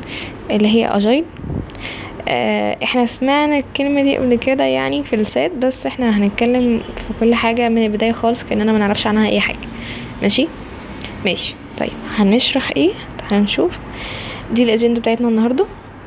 اللي هي اجايل آه احنا سمعنا الكلمة دي قبل كده يعني في السات بس احنا هنتكلم في كل حاجة من البداية خالص كأننا ما نعرفش عنها اي حاجة ماشي ماشي طيب هنشرح ايه تعالى نشوف دي الاجندة بتاعتنا النهاردة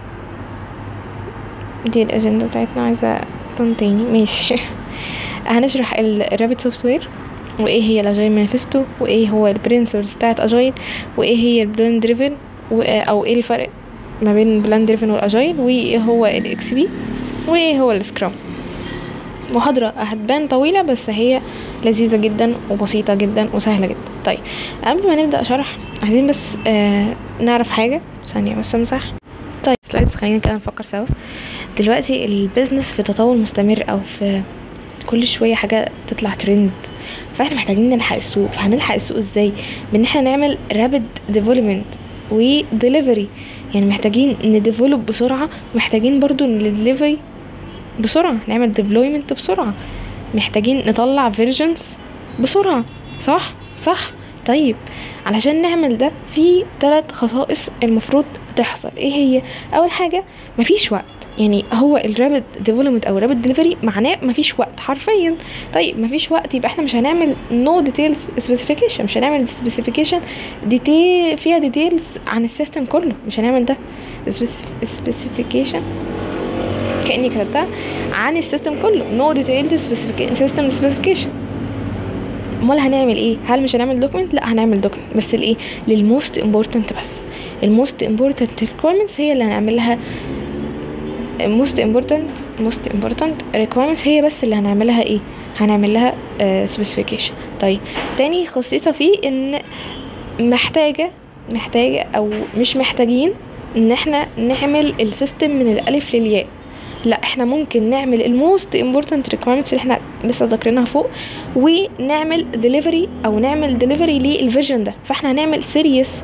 دي الاجندة بتاعتنا عايزة لون تاني ماشي هنشرح الرابط سوفت وير وايه هي الاجايل مانيفستو وايه هو البرنسبلز بتاعت اجايل وايه هي البلان دريفن او ايه الفرق ما بين البلان دريفن والاجايل وايه هو الاكس بي وايه هو السكرام محاضرة هتبان طويلة بس هي لذيذة جدا وبسيطة جدا وسهلة جدا طيب قبل ما نبدأ شرح عايزين بس آه نعرف حاجة ثانية بس امسح طيب سلايدز خلينا كده نفكر سوا دلوقتي البيزنس في تطور مستمر او في كل شوية حاجة تطلع ترند فاحنا محتاجين نلحق السوق فهنلحق السوق ازاي بان احنا نعمل رابid ديفلوبمنت وديليفري يعني محتاجين نديفلوب بسرعة محتاجين برضو نديليفري بسرعة نعمل ديبلويمنت بسرعة محتاجين نطلع فيرجنز بسرعة صح صح طيب علشان نعمل ده في ثلاث خصائص المفروض تحصل ايه هي اول حاجة مفيش وقت يعني هو الرابد ديفلوبمنت او الرابد ديليفري معناه مفيش وقت حرفيا طيب مفيش وقت يبقى احنا مش هنعمل نو ديتيلز سبيسيفيكيشن مش هنعمل سبيسيفيكيشن ديتيل فيها ديتيلز عن السيستم كله مش هنعمل ده سبيسيفيكيشن كاني كتبتها عن السيستم كله نو ديتيلز سيستم سبيسيفيكيشن امال هنعمل ايه هل مش هنعمل دوكيمنت لا هنعمل دوكيمنت بس لايه للموست امبورتنت بس الموست امبورتنت ريكويرمنتس هي اللي هنعمل لها most important most important requirements هي بس اللي هنعملها ايه هنعمل لها uh, specification طيب تاني خصيصة فيه ان محتاجة محتاجة او مش محتاجين ان احنا نعمل السيستم من الالف للياء لا احنا ممكن نعمل الموست امبورتنت ريكويرمنتس اللي احنا لسه ذاكرينها فوق ونعمل ديليفري او نعمل ديليفري للفيرجن ده فاحنا هنعمل سيريس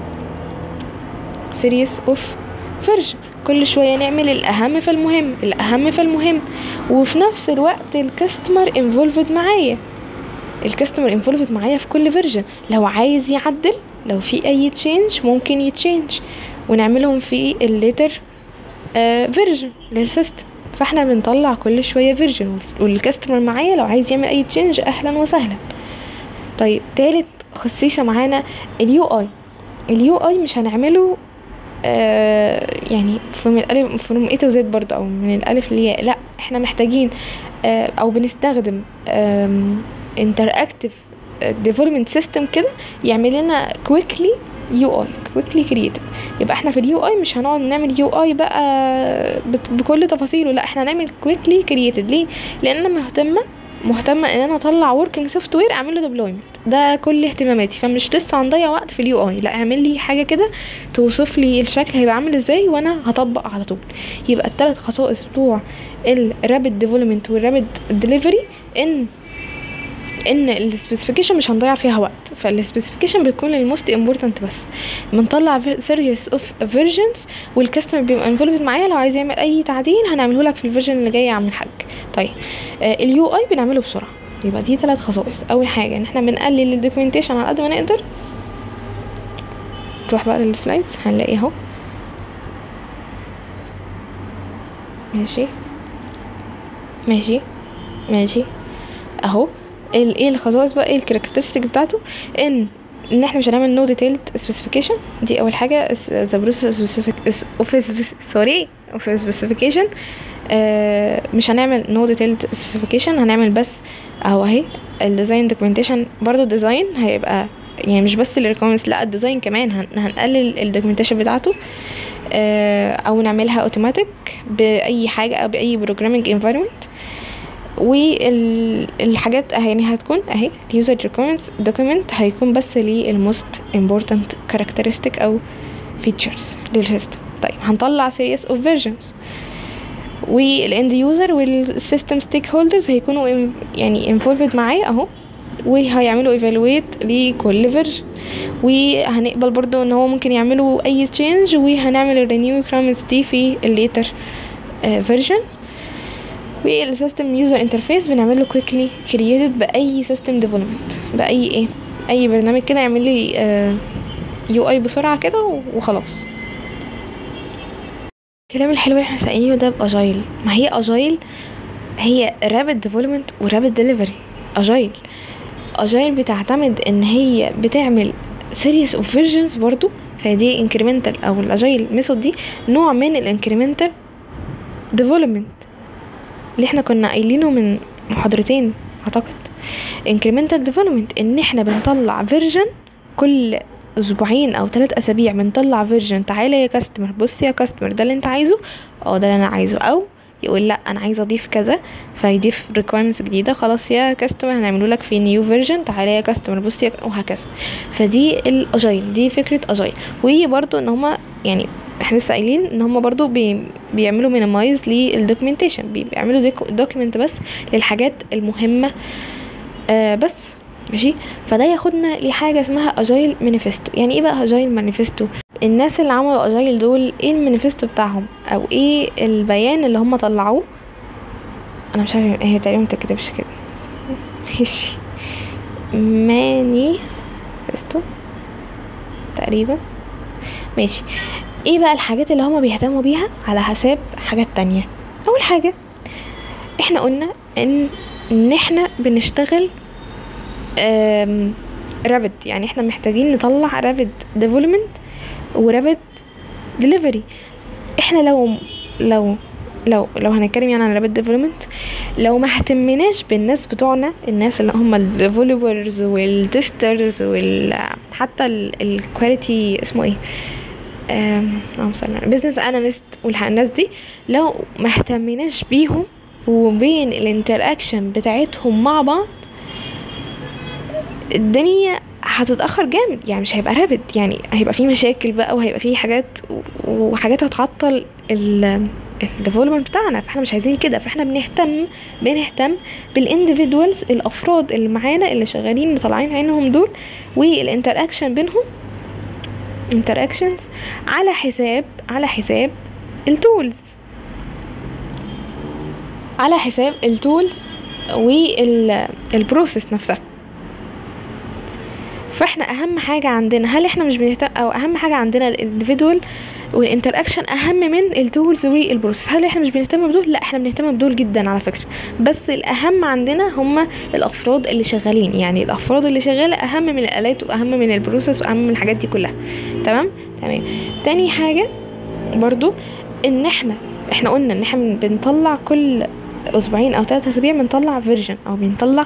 سيريس اوف فيرجن كل شوية نعمل الأهم فالمهم الأهم فالمهم وفي نفس الوقت الكاستمر انفولفد معايا الكاستمر انفولفد معايا في كل فيرجن لو عايز يعدل لو في أي تشينج ممكن يتشينج ونعملهم في الليتر فيرجن للسيستم فاحنا بنطلع كل شوية فيرجن والكاستمر معايا لو عايز يعمل أي تشينج أهلا وسهلا طيب تالت خصيصة معانا اليو اي اليو اي مش هنعمله آه يعني فروم الالف فروم اي تو زد برضه او من الالف للياء لا احنا محتاجين آه او بنستخدم انتراكتيف ديفلوبمنت سيستم كده يعمل لنا كويكلي يو اي كويكلي كرييتد يبقى احنا في اليو اي مش هنقعد نعمل يو اي بقى بكل تفاصيله لا احنا هنعمل كويكلي كرييتد ليه لان انا مهتمه مهتمه ان انا اطلع وركينج سوفت وير اعمل له ديبلويمنت ده كل اهتماماتي فمش لسه هنضيع وقت في اليو اي لا اعمل لي حاجه كده توصف لي الشكل هيبقى عامل ازاي وانا هطبق على طول يبقى الثلاث خصائص بتوع الرابid ديفلوبمنت والرابid ديليفري ان ان السبيسيفيكيشن مش هنضيع فيها وقت فالسبيسيفيكيشن بيكون للموست امبورتنت بس بنطلع سيريس اوف فيرجنز والكاستمر بيبقى انفولفد معايا لو عايز يعمل اي تعديل هنعمله لك في الفيرجن اللي جاي يا عم الحاج طيب آه اليو اي بنعمله بسرعه يبقى دي ثلاث خصائص اول حاجه ان احنا بنقلل الدوكيومنتيشن على قد ما نقدر نروح بقى للسلايدز هنلاقي اهو ماشي ماشي ماشي اهو ايه الخصائص بقى ايه الكاركترستيك بتاعته ان ان احنا مش هنعمل نو ديتيلد سبيسيفيكيشن دي اول حاجه ذا بروسيس اوف سوري اوف سبيسيفيكيشن مش هنعمل نو ديتيلد سبيسيفيكيشن هنعمل بس اهو اهي الديزاين دوكيومنتيشن برضو الديزاين هيبقى يعني مش بس الريكومنتس لا الديزاين كمان هن هنقلل الدوكيومنتيشن بتاعته آه او نعملها اوتوماتيك باي حاجه او باي بروجرامينج انفايرمنت والحاجات يعني هتكون اهي اليوزر ريكومنتس دوكيمنت هيكون بس للموست امبورتنت كاركترستيك او فيتشرز للسيستم طيب هنطلع سيريس اوف فيرجنز والاند يوزر والسيستم ستيك هولدرز هيكونوا يعني انفولفد معايا اهو وهيعملوا ايفالويت لكل فيرجن وهنقبل برضو ان هو ممكن يعملوا اي تشينج وهنعمل الرينيو ريكويرمنتس دي في الليتر فيرجن والسيستم يوزر انترفيس بنعمله كويكلي كرييتد باي سيستم ديفلوبمنت باي ايه اي برنامج كده يعمل لي يو اي بسرعه كده وخلاص الكلام الحلو اللي احنا ساقينه ده باجايل ما هي اجايل هي رابid ديفلوبمنت ورابid ديليفري اجايل اجايل بتعتمد ان هي بتعمل سيريس اوف فيرجنز برضو فدي انكريمنتال او الاجايل ميثود دي نوع من الانكريمنتال ديفلوبمنت اللي احنا كنا قايلينه من محاضرتين اعتقد incremental development ان احنا بنطلع فيرجن كل اسبوعين او ثلاث اسابيع بنطلع فيرجن تعالى يا كاستمر بص يا كاستمر ده اللي انت عايزه اه ده اللي انا عايزه او يقول لا انا عايز اضيف كذا فيضيف requirements جديده خلاص يا كاستمر هنعمله لك في نيو فيرجن تعالى يا كاستمر بص يا وهكذا فدي الاجايل دي فكره اجايل وهي برضو ان هما يعني احنا لسه قايلين ان هما برضو بي بيعملوا مينيمايز للدوكيومنتيشن بيعملوا دوكيمنت بس للحاجات المهمه آه بس ماشي فده ياخدنا لحاجه اسمها اجايل مانيفستو يعني ايه بقى اجايل مانيفستو الناس اللي عملوا اجايل دول ايه المانيفستو بتاعهم او ايه البيان اللي هم طلعوه انا مش عارفه هي تقريبا متكتبش كده ماشي مانيفستو تقريبا ماشي ايه بقى الحاجات اللي هما بيهتموا بيها على حساب حاجات تانية اول حاجة احنا قلنا ان ان احنا بنشتغل رابد يعني احنا محتاجين نطلع رابد ديفلوبمنت ورابد ديليفري احنا لو لو لو لو هنتكلم يعني عن رابد ديفلوبمنت لو ما اهتمناش بالناس بتوعنا الناس اللي هم الديفلوبرز والتسترز وال حتى الكواليتي اسمه ايه اللهم صل على بزنس اناليست والناس دي لو ما اهتمناش بيهم وبين الانتراكشن بتاعتهم مع بعض الدنيا هتتاخر جامد يعني مش هيبقى رابد يعني هيبقى في مشاكل بقى وهيبقى في حاجات وحاجات هتعطل الديفلوبمنت بتاعنا فاحنا مش عايزين كده فاحنا بنهتم بنهتم بالانديفيدوالز الافراد اللي معانا اللي شغالين اللي طالعين عينهم دول والانتراكشن بينهم interactions على حساب على حساب التولز على حساب التولز والبروسيس نفسها فاحنا اهم حاجه عندنا هل احنا مش بنهتم او اهم حاجه عندنا الانديفيدوال والانتراكشن اهم من التولز والبروسيس هل احنا مش بنهتم بدول لا احنا بنهتم بدول جدا على فكره بس الاهم عندنا هم الافراد اللي شغالين يعني الافراد اللي شغاله اهم من الالات واهم من البروسيس واهم من الحاجات دي كلها تمام تمام تاني حاجه برضو ان احنا احنا قلنا ان احنا بنطلع كل اسبوعين او ثلاثة اسابيع بنطلع فيرجن او بنطلع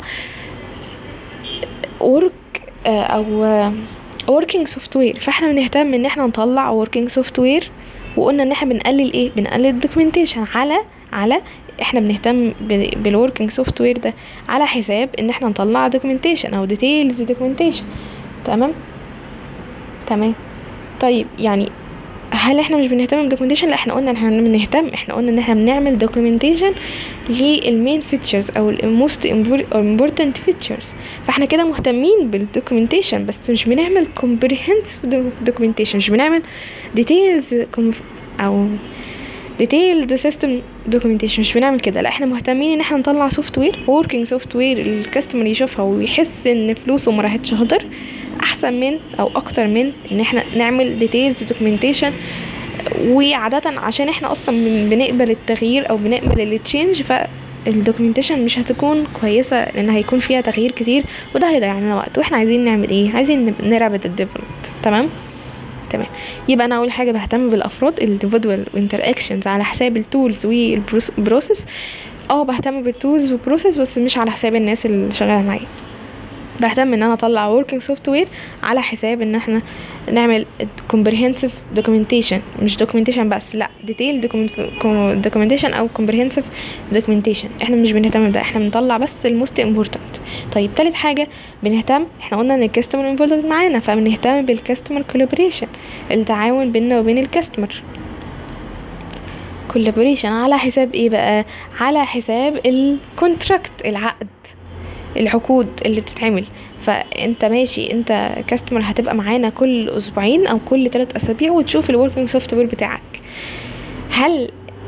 ورك او working سوفت وير فاحنا بنهتم ان احنا نطلع working سوفت وير وقلنا ان احنا بنقلل ايه بنقلل الدوكيومنتيشن على على احنا بنهتم بالوركينج سوفت وير ده على حساب ان احنا نطلع دوكيومنتيشن او ديتيلز دوكيومنتيشن تمام تمام طيب يعني هل احنا مش بنهتم بالدوكيومنتيشن لا احنا قلنا ان احنا بنهتم احنا قلنا ان احنا بنعمل دوكيومنتيشن للمين فيتشرز او الموست امبورتنت فيتشرز فاحنا كده مهتمين بالدوكيومنتيشن بس مش بنعمل كومبريهنسيف دوكيومنتيشن مش بنعمل ديتيلز او ديتيلد سيستم دوكيومنتيشن مش بنعمل كده لا احنا مهتمين ان احنا نطلع سوفت وير وركينج سوفت وير الكاستمر يشوفها ويحس ان فلوسه ما راحتش هدر احسن من او اكتر من ان احنا نعمل ديتيلز دوكيومنتيشن وعادة عشان احنا اصلا بنقبل التغيير او بنقبل التشينج ف الدوكيومنتيشن مش هتكون كويسة لان هيكون فيها تغيير كتير وده هيضيع لنا وقت واحنا عايزين نعمل ايه عايزين نرابط الديفلوبمنت تمام تمام يبقى انا اول حاجه بهتم بالافراد الانديفيدوال انتراكشنز على حساب التولز والبروسيس اه بهتم بالتولز والبروسيس بس مش على حساب الناس اللي شغاله معايا بهتم ان انا اطلع working سوفت وير على حساب ان احنا نعمل comprehensive documentation مش documentation بس لا detailed documentation او comprehensive documentation احنا مش بنهتم بده احنا بنطلع بس الموست important طيب تالت حاجه بنهتم احنا قلنا ان الكاستمر انفولد معانا فبنهتم بالكاستمر collaboration التعاون بيننا وبين الكاستمر collaboration على حساب ايه بقى على حساب الكونتراكت العقد العقود اللي بتتعمل فانت ماشي انت كاستمر هتبقى معانا كل اسبوعين او كل ثلاث اسابيع وتشوف الوركينج سوفت وير بتاعك هل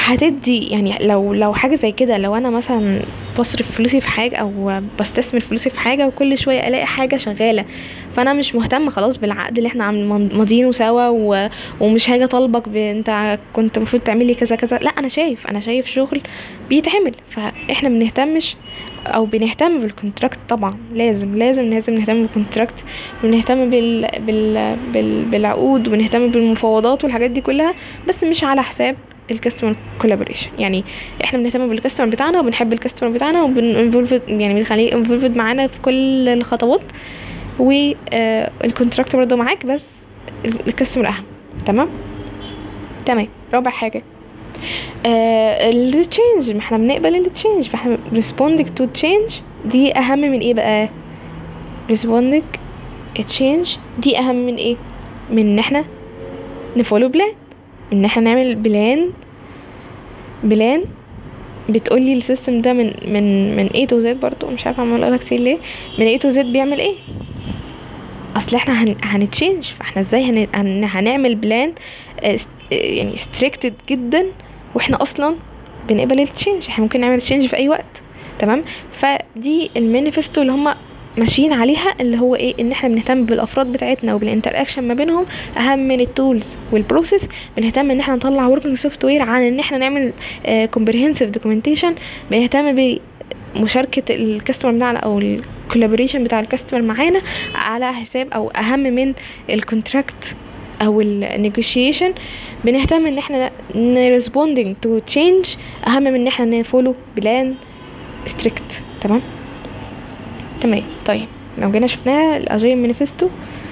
هتدي يعني لو لو حاجه زي كده لو انا مثلا بصرف فلوسي في حاجه او بستثمر فلوسي في حاجه وكل شويه الاقي حاجه شغاله فانا مش مهتمه خلاص بالعقد اللي احنا عم ماضيينه سوا و... ومش هاجي اطالبك ب... انت كنت المفروض تعملي كذا كذا لا انا شايف انا شايف شغل بيتعمل فاحنا بنهتمش او بنهتم بالكونتراكت طبعا لازم لازم لازم نهتم بالكونتراكت ونهتم بال... بال... بال... بالعقود ونهتم بالمفاوضات والحاجات دي كلها بس مش على حساب الكاستمر كولابوريشن يعني احنا بنهتم بالكاستمر بتاعنا وبنحب الكاستمر بتاعنا وبننفولف يعني بنخليه انفولفد معانا في كل الخطوات والكونتراكت برضه معاك بس الكاستمر اهم تمام تمام رابع حاجه آه التشينج ما احنا بنقبل التشينج فاحنا responding to change دي اهم من ايه بقى responding change دي اهم من ايه من ان احنا نفولو بلان ان احنا نعمل بلان بلان بتقولي السيستم ده من من من A to Z برضو مش عارفه عمال اقولها كتير ليه من A to Z بيعمل ايه اصل احنا هن هنتشينج فاحنا ازاي هن هن هنعمل بلان يعني ستريكتد جدا واحنا اصلا بنقبل التشينج احنا ممكن نعمل تشينج في اي وقت تمام فدي المانيفستو اللي هم ماشيين عليها اللي هو ايه ان احنا بنهتم بالافراد بتاعتنا وبالانتراكشن ما بينهم اهم من التولز والبروسيس بنهتم ان احنا نطلع وركينج سوفت وير عن ان احنا نعمل كومبريهنسيف دوكيومنتيشن بنهتم بمشاركه الكاستمر بتاعنا او الكولابوريشن بتاع الكاستمر معانا على حساب او اهم من الكونتراكت او النيجوشيشن بنهتم ان احنا نريسبوندينج تو تشينج اهم من ان احنا نفولو بلان ستريكت تمام تمام طيب لو جينا شفناها الاجايل مانيفستو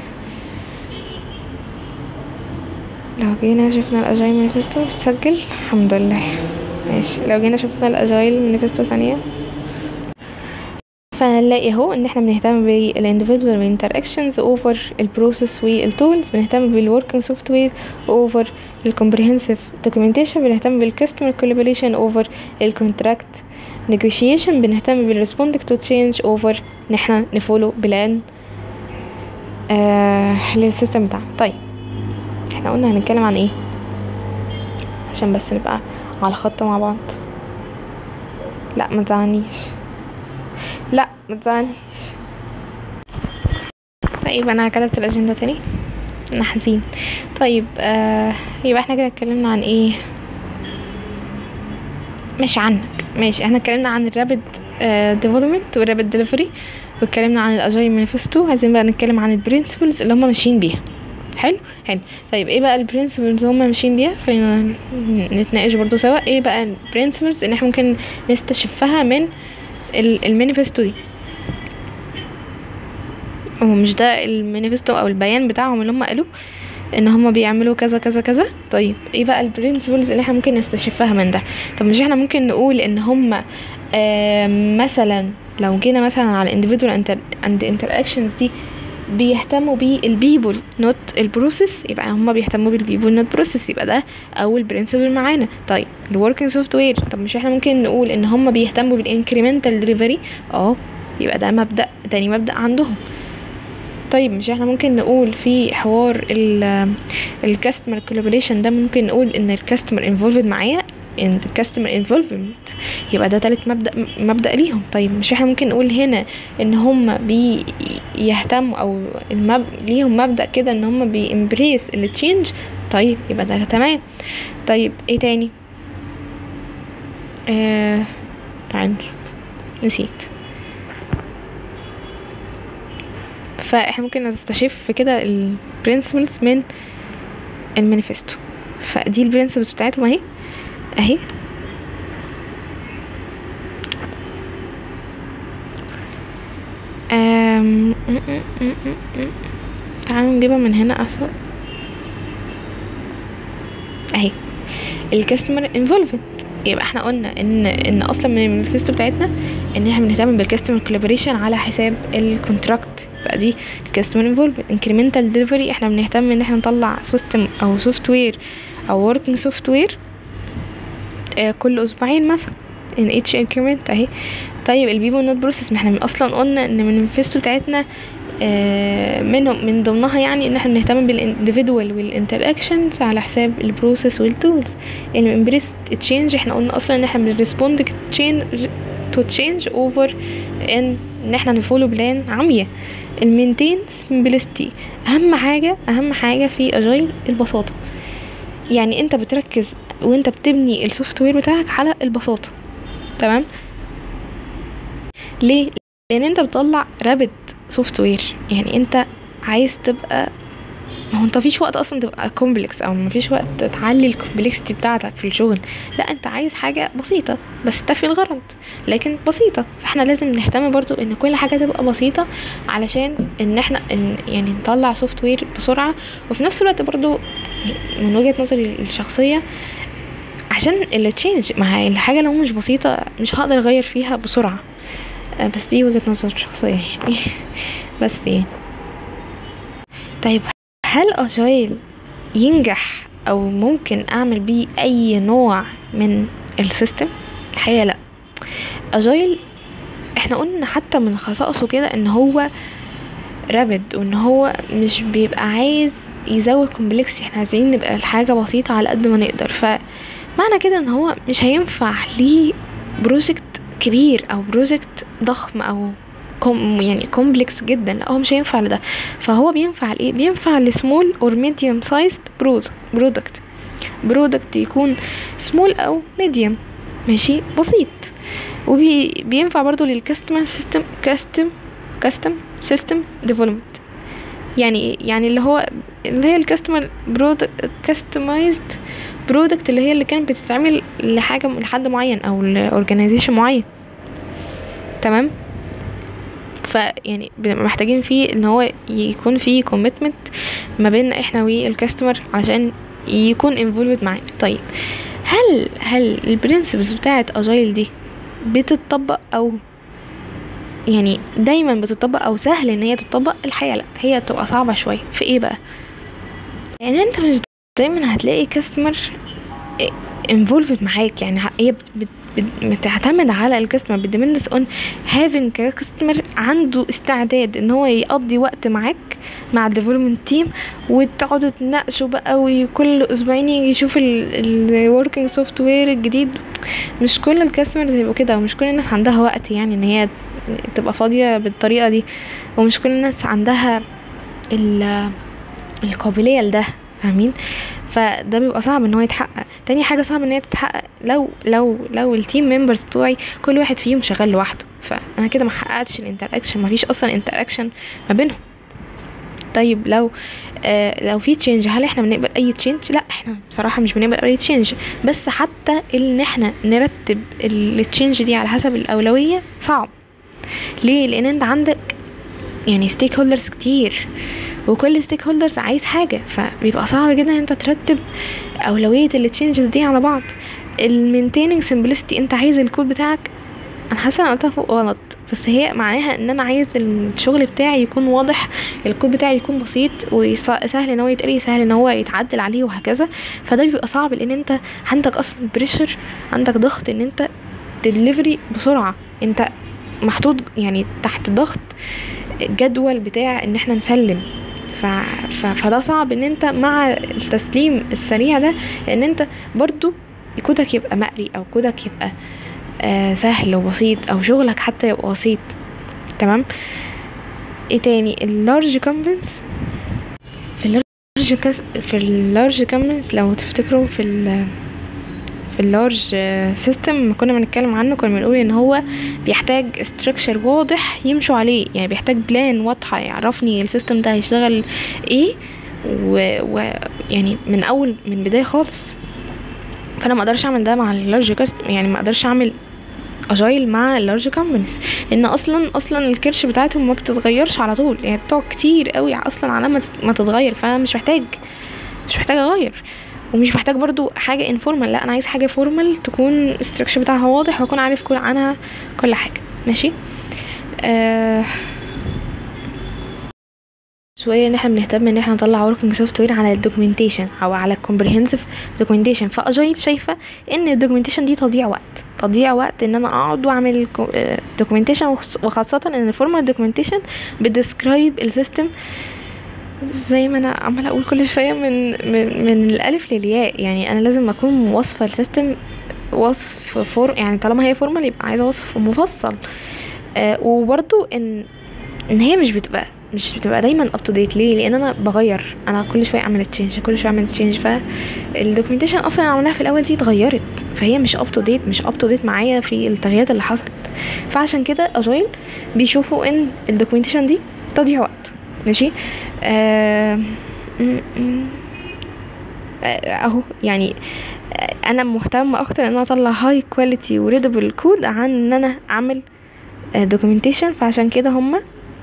لو جينا شفنا الاجايل مانيفستو بتسجل الحمد لله ماشي لو جينا شفنا الاجايل مانيفستو ثانيه فنلاقي اهو ان احنا بنهتم بالانديفيدوال انتراكشنز اوفر البروسيس والتولز بنهتم بالوركينج سوفت وير اوفر الكومبريهنسيف دوكيومنتيشن بنهتم بالكاستمر كولابوريشن اوفر الكونتراكت نيجوشيشن بنهتم بالريسبوندنج تو تشينج اوفر ان احنا نفولو بلان آه للسيستم بتاعنا طيب احنا قلنا هنتكلم عن ايه عشان بس نبقى على الخط مع بعض لا ما تزعلنيش لا ما تزعلنيش طيب انا كتبت الاجنده تاني انا حزين طيب آه يبقى احنا كده اتكلمنا عن ايه ماشي عنك ماشي احنا اتكلمنا عن الرابد ديفلوبمنت والرابد ديليفري واتكلمنا عن الاجايل مانيفستو عايزين بقى نتكلم عن البرنسبلز اللي هم ماشيين بيها حلو حلو طيب ايه بقى البرنسبلز هم ماشيين بيها خلينا نتناقش برضو سوا ايه بقى البرنسبلز اللي احنا ممكن نستشفها من المانيفستو دي هو مش ده المانيفستو او البيان بتاعهم اللي هم قالوه ان هما بيعملوا كذا كذا كذا طيب ايه بقى البرنسبلز اللي احنا ممكن نستشفها من ده طب مش احنا ممكن نقول ان هما آه مثلا لو جينا مثلا على individual and interactions دي بيهتموا بالبيبول نوت البروسيس يبقى هما بيهتموا بالبيبول نوت بروسيس يبقى ده اول برنسبل معانا طيب الوركينج سوفت وير طب مش احنا ممكن نقول ان هما بيهتموا بالانكريمنتال دليفري اه يبقى ده مبدا تاني مبدا عندهم طيب مش احنا ممكن نقول في حوار الكاستمر كولابوريشن ده ممكن نقول ان الكاستمر انفولفد معايا ان الكاستمر انفولفمنت يبقى ده تالت مبدا مبدا ليهم طيب مش احنا ممكن نقول هنا ان هم بيهتموا او المب... ليهم مبدا كده ان هم بيمبريس التشينج طيب يبقى ده تمام طيب ايه تاني آه... تعال نشوف نسيت فاحنا ممكن نستشف كده البرنسبلز من المانيفستو فدي البرنسبلز بتاعتهم اهي اهي أم... تعالوا نجيبها من هنا احسن اهي الكاستمر انفولفمنت يبقى احنا قلنا ان ان اصلا من المانيفستو بتاعتنا ان احنا بنهتم بالكاستمر كولابوريشن على حساب الكونتراكت يبقى دي الكاستمر انفولفمنت انكريمنتال ديليفري احنا بنهتم ان احنا نطلع سيستم او سوفت وير او وركينج سوفت وير كل اسبوعين مثلا ان اتش انكريمنت اهي طيب البيبو نوت بروسيس ما احنا اصلا قلنا ان من المانيفستو بتاعتنا آه، منهم من ضمنها يعني ان احنا بنهتم بالانديفيدوال والانتراكشنز على حساب البروسيس والتولز يعني امبريس تشينج احنا قلنا اصلا ان احنا بنريسبوند تشينج تو تشينج اوفر ان ان احنا نفولو بلان عمية المينتين سمبلستي اهم حاجة اهم حاجة في اجايل البساطة يعني انت بتركز وانت بتبني السوفت وير بتاعك على البساطة تمام ليه لان انت بتطلع رابد سوفت وير يعني انت عايز تبقى ما هو انت مفيش وقت اصلا تبقى كومبلكس او مفيش وقت تعلي الكومبلكسيتي بتاعتك في الشغل لا انت عايز حاجه بسيطه بس تفي الغرض لكن بسيطه فاحنا لازم نهتم برضو ان كل حاجه تبقى بسيطه علشان ان احنا إن يعني نطلع سوفت وير بسرعه وفي نفس الوقت برضو من وجهه نظري الشخصيه عشان اللي تشينج ما هي الحاجه لو مش بسيطه مش هقدر اغير فيها بسرعه آه، بس دي وجهه نظر شخصيه يعني بس يعني طيب هل اجايل ينجح او ممكن اعمل بيه اي نوع من السيستم الحقيقه لا اجايل احنا قلنا حتى من خصائصه كده ان هو رابد وان هو مش بيبقى عايز يزود كومبلكسي احنا عايزين نبقى الحاجه بسيطه على قد ما نقدر فمعنى كده ان هو مش هينفع ليه بروجكت كبير او بروجكت ضخم او كوم يعني كومبلكس جدا لا هو مش هينفع لده فهو بينفع لايه بينفع لسمول اور ميديوم سايزد برودكت برودكت يكون سمول او ميديوم ماشي بسيط وبينفع برضو للكاستمر سيستم كاستم كاستم سيستم ديفلوبمنت يعني ايه يعني اللي هو اللي هي الكاستمر برودكت كاستمايزد برودكت اللي هي اللي كانت بتتعمل لحاجه لحد معين او لاورجانيزيشن معين تمام فيعني بنبقى محتاجين فيه ان هو يكون فيه كوميتمنت ما بيننا احنا والكاستمر عشان يكون انفولفد معانا طيب هل هل البرنسبلز بتاعه اجايل دي بتطبق او يعني دايما بتطبق او سهل ان هي تطبق الحقيقه لا هي بتبقى صعبه شويه في ايه بقى يعني انت مش دايما هتلاقي كاستمر انفولفد معاك يعني هي بت بت بتعتمد على الكاستمر بتدمندس اون هافينج كاستمر عنده استعداد ان هو يقضي وقت معاك مع الديفلوبمنت تيم وتقعدوا تناقشوا بقى وكل اسبوعين يجي يشوف الوركينج سوفت وير الجديد مش كل الكاستمرز هيبقوا كده ومش كل الناس عندها وقت يعني ان هي تبقى فاضيه بالطريقه دي ومش كل الناس عندها القابليه لده فاهمين فده بيبقى صعب ان هو يتحقق تاني حاجه صعب ان هي تتحقق لو لو لو التيم ممبرز بتوعي كل واحد فيهم شغال لوحده فانا كده ما حققتش الانتراكشن ما فيش اصلا انتراكشن ما بينهم طيب لو آه لو في تشينج هل احنا بنقبل اي تشينج لا احنا بصراحه مش بنقبل اي تشينج بس حتى ان احنا نرتب التشينج دي على حسب الاولويه صعب ليه لان انت عندك يعني ستيك هولدرز كتير وكل ستيك هولدرز عايز حاجه فبيبقى صعب جدا ان انت ترتب اولويه التشينجز دي على بعض المينتيننج سمبلستي انت عايز الكود بتاعك انا حاسه انا قلتها فوق غلط بس هي معناها ان انا عايز الشغل بتاعي يكون واضح الكود بتاعي يكون بسيط وسهل ان هو يتقري سهل ان هو يتعدل عليه وهكذا فده بيبقى صعب لان انت عندك اصلا بريشر عندك ضغط ان انت تدليفري بسرعه انت محطوط يعني تحت ضغط جدول بتاع ان احنا نسلم ف... ف... فده صعب ان انت مع التسليم السريع ده ان انت برضو كودك يبقى مقري او كودك يبقى آه سهل وبسيط او شغلك حتى يبقى بسيط تمام ايه تاني اللارج كومبنس في اللارج كاس في اللارج كومبنس لو تفتكروا في ال في اللارج سيستم كنا بنتكلم عنه كنا بنقول ان هو بيحتاج استراكشر واضح يمشوا عليه يعني بيحتاج بلان واضحه يعرفني السيستم ده هيشتغل ايه ويعني و... يعني من اول من بدايه خالص فانا ما اقدرش اعمل ده مع اللارج كاست يعني ما اقدرش اعمل اجايل مع اللارج كومبانيز لان اصلا اصلا الكرش بتاعتهم ما بتتغيرش على طول يعني بتقعد كتير قوي اصلا على ما تتغير فانا مش محتاج مش محتاج اغير ومش محتاج برضو حاجة انفورمال لا انا عايز حاجة فورمال تكون الستركشر بتاعها واضح واكون عارف كل عنها كل حاجة ماشي آه شويه ان احنا بنهتم ان احنا نطلع وركينج سوفت وير على الدوكيومنتيشن او على الكومبريهنسيف دوكيومنتيشن فاجايل شايفه ان الدوكيومنتيشن دي تضييع وقت تضييع وقت ان انا اقعد واعمل دوكيومنتيشن وخاصه ان الفورمال دوكيومنتيشن بتديسكرايب السيستم زي ما انا عماله اقول كل شويه من من, من الالف للياء يعني انا لازم اكون واصفه السيستم وصف فور يعني طالما هي فورمال يبقى عايزه وصف مفصل آه وبرضو ان ان هي مش بتبقى مش بتبقى دايما اب تو ديت ليه لان انا بغير انا كل شويه اعمل تشينج كل شويه اعمل تشينج فالدوكيومنتيشن اصلا عملناها في الاول دي اتغيرت فهي مش اب تو ديت مش اب تو ديت معايا في التغييرات اللي حصلت فعشان كده اجايل بيشوفوا ان الدوكيومنتيشن دي تضيع وقت ماشي آه اهو يعني انا مهتمه اكتر ان انا اطلع هاي كواليتي وريدبل كود عن ان انا اعمل دوكيومنتيشن فعشان كده هما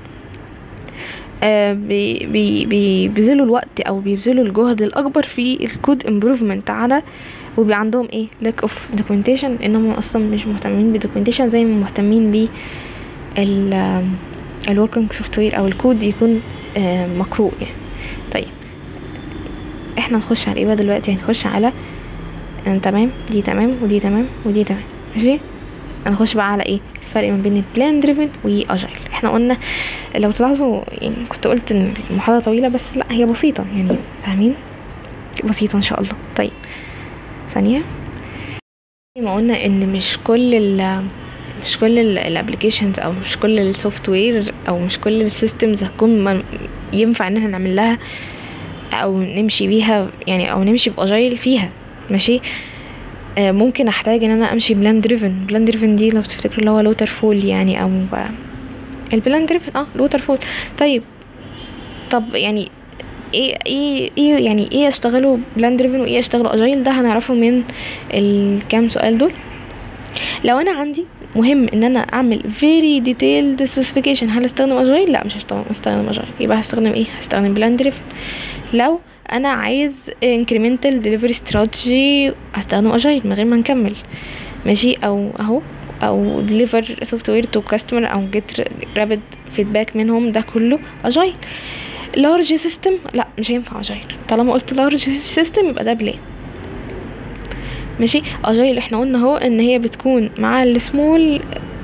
بي بي بيبذلوا الوقت او بيبذلوا الجهد الاكبر في الكود امبروفمنت على وبي عندهم ايه lack اوف دوكيومنتيشن انهم اصلا مش مهتمين بالدوكيومنتيشن زي ما مهتمين ب ال الوركينج سوفت وير او الكود يكون مقروء يعني طيب احنا نخش على ايه بقى دلوقتي هنخش على تمام دي تمام ودي تمام ودي تمام ماشي هنخش بقى على ايه الفرق ما بين البلان دريفن واجايل احنا قلنا لو تلاحظوا يعني كنت قلت ان المحاضره طويله بس لا هي بسيطه يعني فاهمين بسيطه ان شاء الله طيب ثانيه ما قلنا ان مش كل ال مش كل الابلكيشنز او مش كل السوفت وير او مش كل السيستمز هتكون ينفع ان احنا نعمل لها او نمشي بيها يعني او نمشي باجايل فيها ماشي آه ممكن احتاج ان انا امشي بلان دريفن بلان دريفن دي لو تفتكروا اللي هو لوتر فول يعني او البلان دريفن اه لوتر فول طيب طب يعني ايه ايه ايه يعني ايه اشتغلوا بلان دريفن وايه اشتغلوا اجايل ده هنعرفه من الكام سؤال دول لو انا عندي مهم ان انا اعمل very detailed specification هل استخدم اجايل لا مش هستخدم استخدم اجايل يبقى هستخدم ايه هستخدم بلان دريفن لو انا عايز incremental delivery strategy هستخدم اجايل من غير ما نكمل ماشي او اهو او deliver software to customer او get rapid feedback منهم ده كله اجايل large system لا مش هينفع اجايل طالما قلت large system يبقى ده بلان ماشي اجايل احنا قلنا اهو ان هي بتكون مع السمول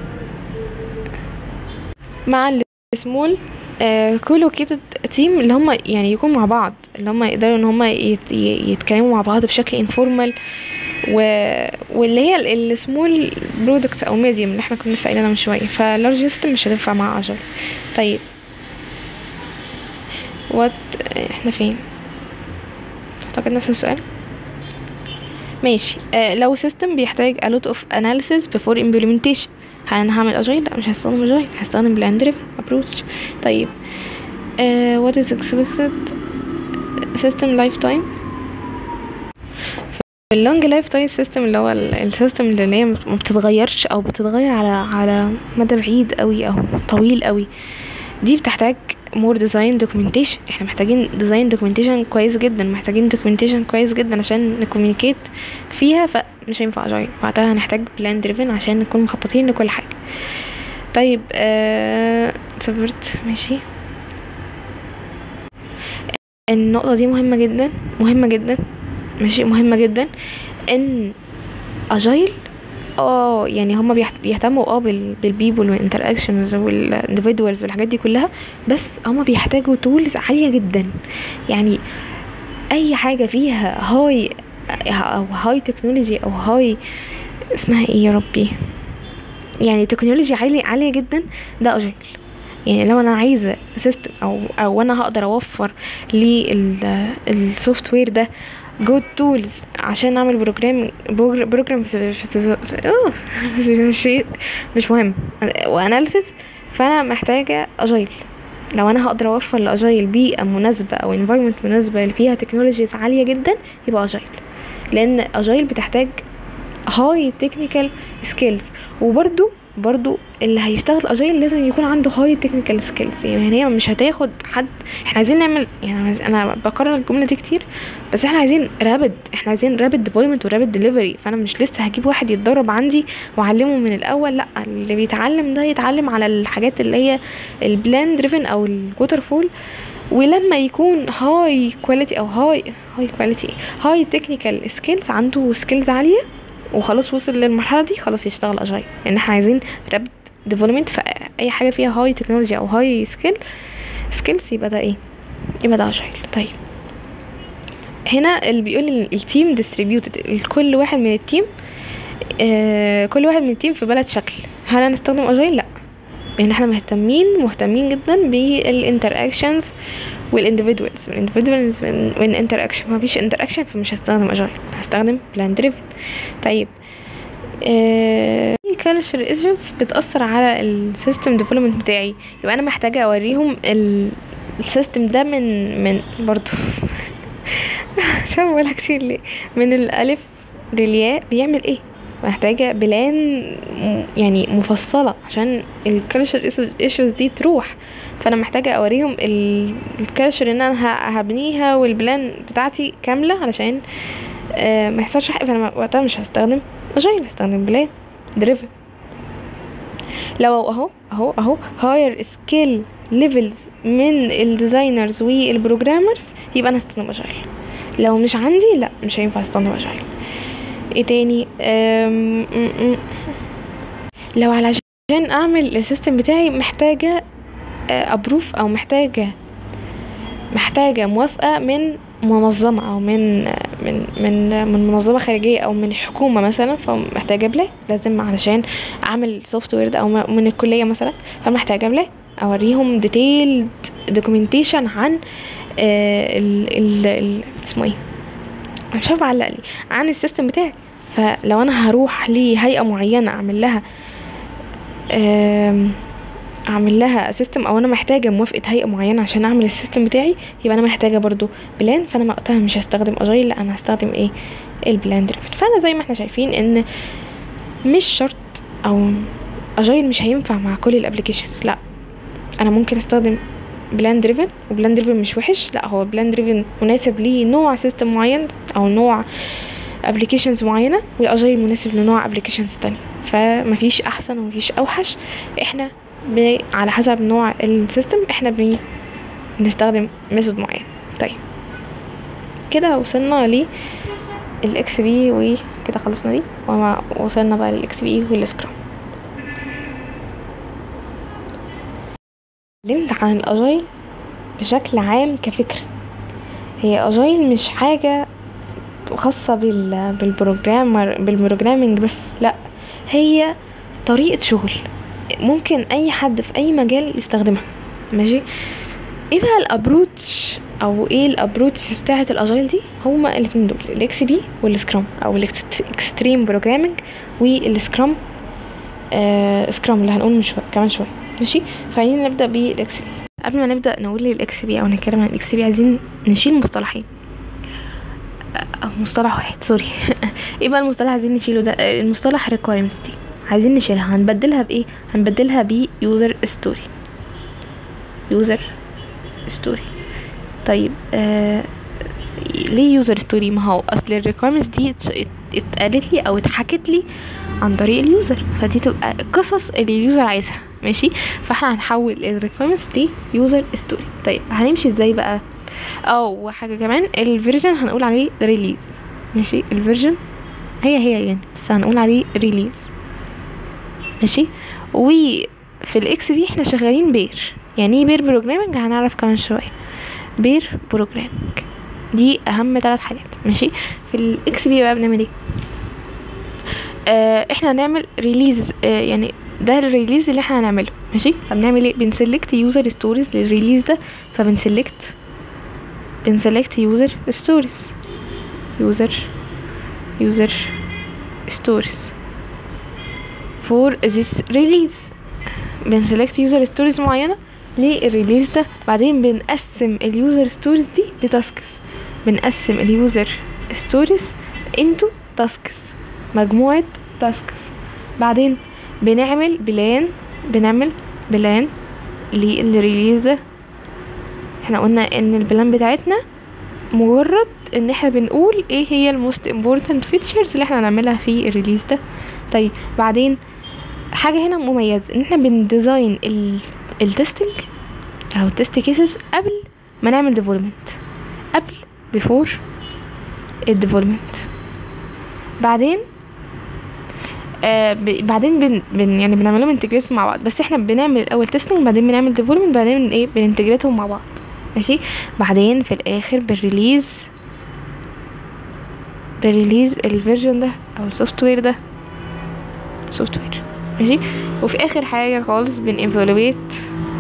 مع السمول كولوكيتد تيم اللي هم يعني يكونوا مع بعض اللي هم يقدروا ان هم يت يتكلموا مع بعض بشكل انفورمال و... واللي هي السمول برودكتس او ميديوم اللي احنا كنا لسه قايلينها من شويه فاللارج سيستم مش هتنفع مع اجايل طيب وات احنا فين اعتقد نفس السؤال ماشي آه لو سيستم بيحتاج a lot of analysis before implementation هل انا هعمل اجايل لا مش هستخدم اجايل هستخدم بلان دريفن ابروتش طيب آه what is expected system lifetime في اللونج لايف تايم سيستم اللي هو السيستم اللي هي ما بتتغيرش او بتتغير على على مدى بعيد قوي او طويل قوي دي بتحتاج مور ديزاين دوكيومنتيشن احنا محتاجين ديزاين دوكيومنتيشن كويس جدا محتاجين دوكيومنتيشن كويس جدا عشان نكوميونيكيت فيها فمش هينفع اجايل وقتها هنحتاج بلان دريفن عشان نكون مخططين لكل حاجه طيب آه صبرت ماشي النقطه دي مهمه جدا مهمه جدا ماشي مهمه جدا ان اجايل اه يعني هما بيهتموا اه بالبيبول والانتراكشنز والاندفيدوالز والحاجات دي كلها بس هما بيحتاجوا تولز عاليه جدا يعني اي حاجه فيها هاي او هاي تكنولوجي او هاي اسمها ايه يا ربي يعني تكنولوجيا عالية عالية جدا ده اجايل يعني لو انا عايزه سيستم او او انا هقدر اوفر للسوفت وير ده جود تولز عشان اعمل بروجرام بروجرام شيء مش مهم واناليسيس فانا محتاجه اجايل لو انا هقدر اوفر لاجايل بيئه مناسبه او انفايرمنت مناسبه اللي فيها تكنولوجيز عاليه جدا يبقى اجايل لان اجايل بتحتاج هاي تكنيكال سكيلز وبرده برضو اللي هيشتغل اجايل لازم يكون عنده هاي تكنيكال سكيلز يعني هي مش هتاخد حد احنا عايزين نعمل يعني انا بكرر الجمله دي كتير بس احنا عايزين رابد احنا عايزين رابد ديفلوبمنت ورابد ديليفري فانا مش لسه هجيب واحد يتدرب عندي واعلمه من الاول لا اللي بيتعلم ده يتعلم على الحاجات اللي هي البلان دريفن او الووتر فول ولما يكون هاي كواليتي او هاي هاي كواليتي هاي تكنيكال سكيلز عنده سكيلز عاليه وخلاص وصل للمرحله دي خلاص يشتغل اجايل لان احنا عايزين رابد ديفلوبمنت فاي حاجه فيها هاي تكنولوجي او هاي سكيل سكيلز يبقى ده ايه يبقى ده اجايل طيب هنا اللي بيقول ال- التيم ديستريبيوتد كل واحد من التيم آه كل واحد من التيم في بلد شكل هل هنستخدم اجايل لا لان احنا مهتمين مهتمين جدا بالانتراكشنز والاندفيدوالز والاندفيدوالز من انتراكشن مفيش انتراكشن فمش هستخدم اجايل هستخدم بلان دريفن طيب كالتشر ايشوز بتأثر على السيستم ديفلوبمنت بتاعي يبقى انا محتاجة اوريهم السيستم ده من من برضو مش عارفة بقولها كتير ليه من الالف للياء بيعمل ايه محتاجة بلان م- يعني مفصلة عشان الكالتشر ايشوز دي تروح فانا محتاجة اوريهم الكالتشر ان انا ه- هبنيها والبلان بتاعتي كاملة علشان آه ما يحصلش حاجة فانا وقتها مش هستخدم اجايل هستخدم بلان دريفن لو اهو اهو اهو هاير سكيل ليفلز من الديزاينرز والبروجرامرز يبقى انا هستخدم اجايل لو مش عندي لا مش هينفع استخدم اجايل ايه تاني أم... م- م. لو علشان اعمل السيستم بتاعي محتاجة ابروف او محتاجة محتاجة موافقة من منظمة او من من من من منظمة خارجية او من حكومة مثلا فمحتاجة بلاي لازم علشان اعمل سوفت وير ده او م- من الكلية مثلا فمحتاجة بلاي اوريهم ديتيلد دوكيومنتيشن عن آه، ال ال ال اسمه ايه أنا مش عارفة اعلق لي عن السيستم بتاعي فلو انا هروح لهيئة معينة اعمل لها آم، اعمل لها سيستم او انا محتاجه موافقه هيئه معينه عشان اعمل السيستم بتاعي يبقى انا محتاجه برضو بلان فانا وقتها مش هستخدم اجايل لا انا هستخدم ايه البلان دريفن فانا زي ما احنا شايفين ان مش شرط او اجايل مش هينفع مع كل الابلكيشنز لا انا ممكن استخدم بلان دريفن وبلان دريفن مش وحش لا هو بلان دريفن مناسب لنوع سيستم معين او نوع ابلكيشنز معينه والاجايل مناسب لنوع ابلكيشنز تانية فمفيش احسن ومفيش اوحش احنا ب... على حسب نوع السيستم احنا بن... بنستخدم ميثود معين طيب كده وصلنا ل الاكس بي وكده خلصنا دي وما وصلنا بقى للاكس بي والسكرام اتكلمت عن الاجايل بشكل عام كفكرة هي اجايل مش حاجة خاصة بال بالبروجرامر بالبروجرامينج بس لا هي طريقة شغل ممكن اي حد في اي مجال يستخدمها ماشي ايه بقى الابروتش او ايه الابروتش بتاعه الاجايل دي هما الاتنين دول الاكس بي والسكرام او الاكستريم بروجرامينج والسكرام آه سكرام اللي هنقول من شويه كمان شويه ماشي فخلينا نبدا بالاكس بي قبل ما نبدا نقول الاكس بي او نتكلم عن الاكس بي عايزين نشيل مصطلحين أو مصطلح واحد سوري ايه بقى المصطلح عايزين نشيله ده آه، المصطلح requirements دي عايزين نشيلها هنبدلها بايه هنبدلها ب user story user story طيب آه ليه user story ما هو اصل ال requirements دي ات- ات- اتقالت لي او اتحكت لي عن طريق اليوزر فدي تبقى القصص اللي اليوزر عايزها ماشي فاحنا هنحول ال requirements دي user story طيب هنمشي ازاي بقى اه وحاجه كمان الفيرجن هنقول عليه ريليز ماشي الفيرجن هي هي يعني بس هنقول عليه ريليز ماشي وفي الاكس بي احنا شغالين بير يعني ايه بير بروجرامنج هنعرف كمان شويه بير بروجرامنج دي اهم ثلاث حاجات ماشي في الاكس بي بقى بنعمل ايه آه احنا هنعمل ريليز آه يعني ده الريليز اللي احنا هنعمله ماشي فبنعمل ايه بنسلكت يوزر ستوريز للريليز ده فبنسلكت بنسلكت يوزر ستوريز يوزر يوزر ستوريز for this release بنسلكت يوزر ستوريز معينة للريليز ده بعدين بنقسم اليوزر ستوريز دي لتاسكس بنقسم اليوزر ستوريز انتو تاسكس مجموعة تاسكس بعدين بنعمل بلان بنعمل بلان للريليز ده احنا قلنا ان البلان بتاعتنا مجرد ان احنا بنقول ايه هي الموست امبورتنت فيتشرز اللي احنا هنعملها في الريليز ده طيب بعدين حاجه هنا مميزه ان احنا بنديزاين التستنج او التست كيسز قبل ما نعمل ديفلوبمنت قبل بيفور الديفلوبمنت بعدين آه ب- بعدين بن, بن يعني بنعملهم انتجريت مع بعض بس احنا بنعمل الاول تيستنج بعدين بنعمل ديفلوبمنت بعدين ايه بننتجريتهم مع بعض ماشي بعدين في الاخر بالريليز بالريليز الفيرجن ده او السوفت وير ده سوفت وير ماشي وفي اخر حاجه خالص بن ايفالويت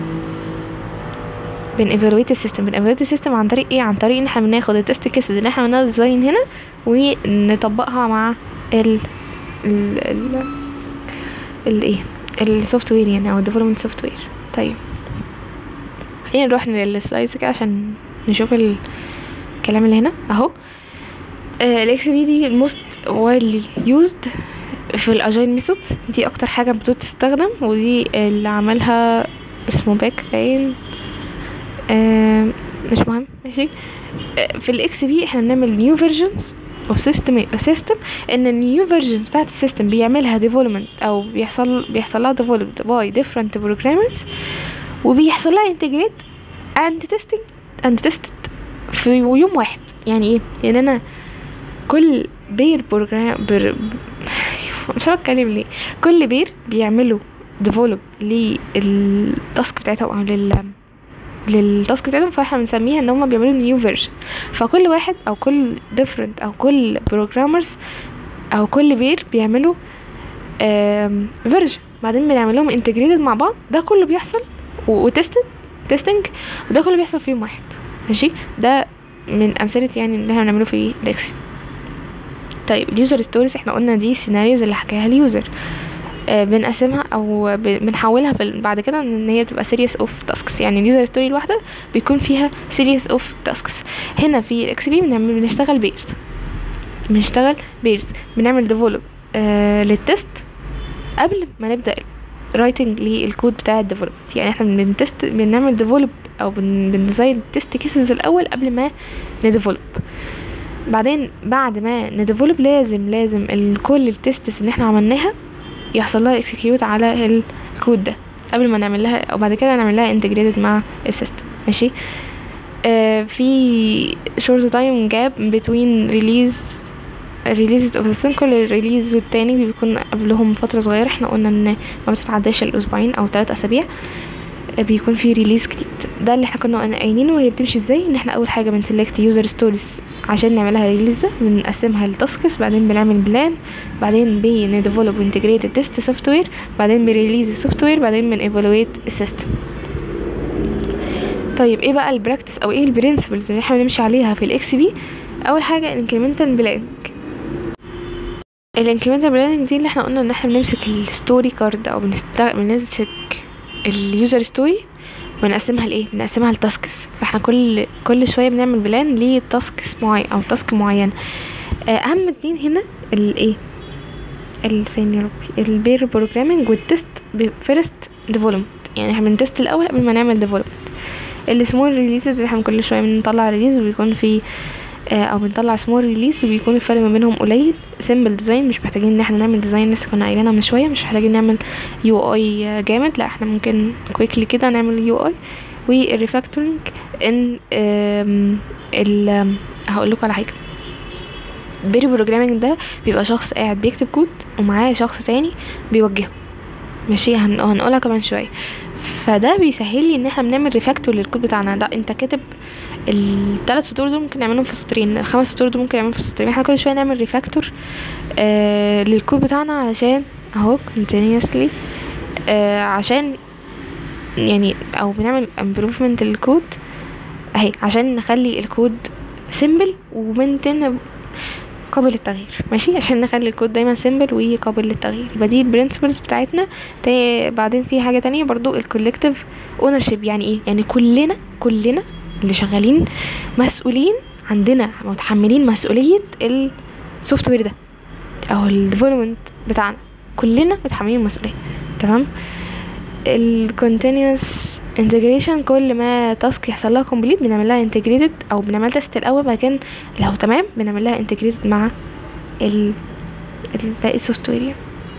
بن ايفالويت السيستم بن ايفالويت السيستم عن طريق ايه عن طريق ان احنا بناخد التست كيسز اللي احنا عملناها ديزاين هنا ونطبقها مع ال ال ال الايه السوفت وير يعني او الديفلوبمنت سوفت وير طيب خلينا نروح للسلايدز كده عشان نشوف الكلام اللي هنا اهو الاكس بي دي الموست وايدلي يوزد في الاجايل ميثود دي اكتر حاجه بتستخدم ودي اللي عملها اسمه باك باين آه مش مهم ماشي آه في الاكس بي احنا بنعمل نيو فيرجنز اوف سيستم سيستم ان النيو فيرجنز بتاعت السيستم بيعملها ديفلوبمنت او بيحصل بيحصل لها ديفلوبمنت باي ديفرنت بروجرامرز وبيحصل لها انتجريت اند تيستنج اند تيستد في يوم واحد يعني ايه يعني انا كل بير بروجرام بر... مش عارفه اتكلم ليه كل بير بيعملوا ديفلوب للتاسك بتاعتهم او لل للتاسك بتاعتهم فاحنا بنسميها ان هما بيعملوا نيو فيرجن فكل واحد او كل ديفرنت او كل بروجرامرز او كل بير بيعملوا فيرجن بعدين بنعمل لهم انتجريتد مع بعض ده كله بيحصل وتستد تيستنج وده كله بيحصل في يوم واحد ماشي ده من امثله يعني اللي احنا بنعمله في الاكسل طيب اليوزر ستوريز احنا قلنا دي السيناريوز اللي حكاها اليوزر آه بنقسمها او بنحولها في بعد كده ان هي بتبقى سيريس اوف تاسكس يعني اليوزر ستوري الواحده بيكون فيها سيريس اوف تاسكس هنا في الاكس بي بنعمل بنشتغل بيرز بنشتغل بيرز بنعمل ديفلوب آه للتست قبل ما نبدا رايتنج للكود بتاع الديفلوبمنت يعني احنا بنتست بنعمل ديفلوب او بنديزاين تيست كيسز الاول قبل ما نديفلوب بعدين بعد ما نديفلوب لازم لازم كل التستس اللي احنا عملناها يحصل لها اكسكيوت على الكود ده قبل ما نعمل لها او بعد كده نعمل لها انتجريتد مع السيستم ماشي آه في شورت تايم جاب بين ريليز ريليز اوف السيستم كل ريليز والتاني بيكون قبلهم فتره صغيره احنا قلنا ان ما بتتعداش الاسبوعين او ثلاث اسابيع بيكون في ريليز جديد ده اللي احنا كنا قايلينه وهي بتمشي ازاي ان احنا اول حاجه بنسلكت يوزر ستوريز عشان نعملها ريليز ده بنقسمها لتاسكس بعدين بنعمل بلان بعدين بنديفلوب انتجريت تيست سوفت وير بعدين بنريليز السوفت وير بعدين بنيفالويت السيستم طيب ايه بقى البراكتس او ايه البرنسبلز اللي احنا بنمشي عليها في الاكس بي اول حاجه الانكريمنتال بلاننج الانكريمنتال بلاننج دي اللي احنا قلنا ان احنا بنمسك الستوري كارد او بنست... بنمسك اليوزر ستوري ونقسمها لايه بنقسمها لتاسكس فاحنا كل كل شويه بنعمل بلان لتاسكس معين او تاسك معين اهم اتنين هنا الايه الفين يا ربي البير بروجرامنج والتست فيرست ديفلوبمنت يعني احنا بنتست الاول قبل ما نعمل ديفلوبمنت السمول ريليزز اللي احنا كل شويه بنطلع ريليز وبيكون في او بنطلع سمول ريليز وبيكون الفرق ما بينهم قليل سيمبل ديزاين مش محتاجين ان احنا نعمل ديزاين لسه كنا قايلينها من شويه مش محتاجين نعمل يو اي جامد لا احنا ممكن كويكلي كده نعمل يو اي والريفاكتورنج ان ال هقول لكم على حاجه بيري بروجرامنج ده بيبقى شخص قاعد بيكتب كود ومعاه شخص تاني بيوجهه ماشي هن... هنقولها كمان شويه فده بيسهل لي ان احنا بنعمل ريفاكتور للكود بتاعنا لا انت كاتب الثلاث سطور دول ممكن نعملهم في سطرين الخمس سطور دول ممكن نعملهم في سطرين احنا كل شويه نعمل ريفاكتور آه للكود بتاعنا علشان اهو continuously آه عشان يعني او بنعمل improvement للكود اهي عشان نخلي الكود سيمبل ومنتن قابل للتغيير ماشي عشان نخلي الكود دايما سيمبل وقابل للتغيير يبقى دي البرنسبلز بتاعتنا بعدين في حاجه تانية برضو الكولكتيف اونرشيب يعني ايه يعني كلنا كلنا اللي شغالين مسؤولين عندنا متحملين مسؤوليه السوفت وير ده او الديفلوبمنت بتاعنا كلنا متحملين المسؤوليه تمام الكونتينوس انتجريشن كل ما تاسك يحصل لها كومبليت بنعمل لها انتجريتد او بنعمل تيست الاول بعد كده لو تمام بنعمل لها انتجريتد مع ال باقي السوفت وير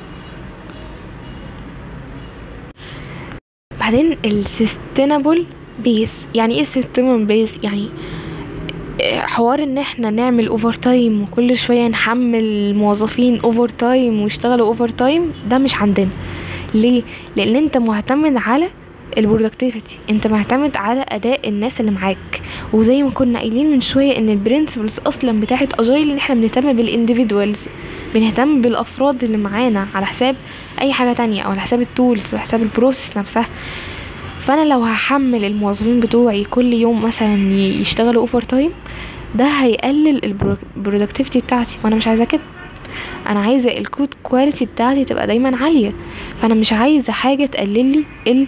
بعدين السستينابل بيس يعني ايه سيستم بيس يعني آه، حوار ان احنا نعمل اوفر تايم وكل شويه نحمل الموظفين اوفر تايم ويشتغلوا اوفر تايم ده مش عندنا ليه لان انت معتمد على البرودكتيفيتي انت معتمد على اداء الناس اللي معاك وزي ما كنا قايلين من شويه ان البرنسبلز اصلا بتاعه اجايل ان احنا بنهتم بالانديفيدوالز بنهتم بالافراد اللي معانا على حساب اي حاجه تانية او على حساب التولز وحساب حساب البروسيس نفسها فانا لو هحمل الموظفين بتوعي كل يوم مثلا ي- يشتغلوا اوفر تايم ده هيقلل البرودكتيفيتي بتاعتي وانا مش عايزه كده انا عايزه الكود كواليتي بتاعتي تبقى دايما عاليه فانا مش عايزه حاجه تقلل لي ال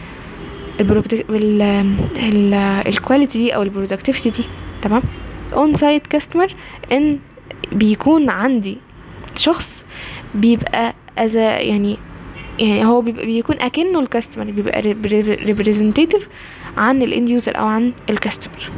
الكواليتي دي او البرودكتيفيتي دي تمام اون سايت كاستمر ان بيكون عندي شخص بيبقى از يعني يعني هو بيبقى بيكون اكنه الكاستمر بيبقى ريبريزنتيتيف عن الاند يوزر او عن الكاستمر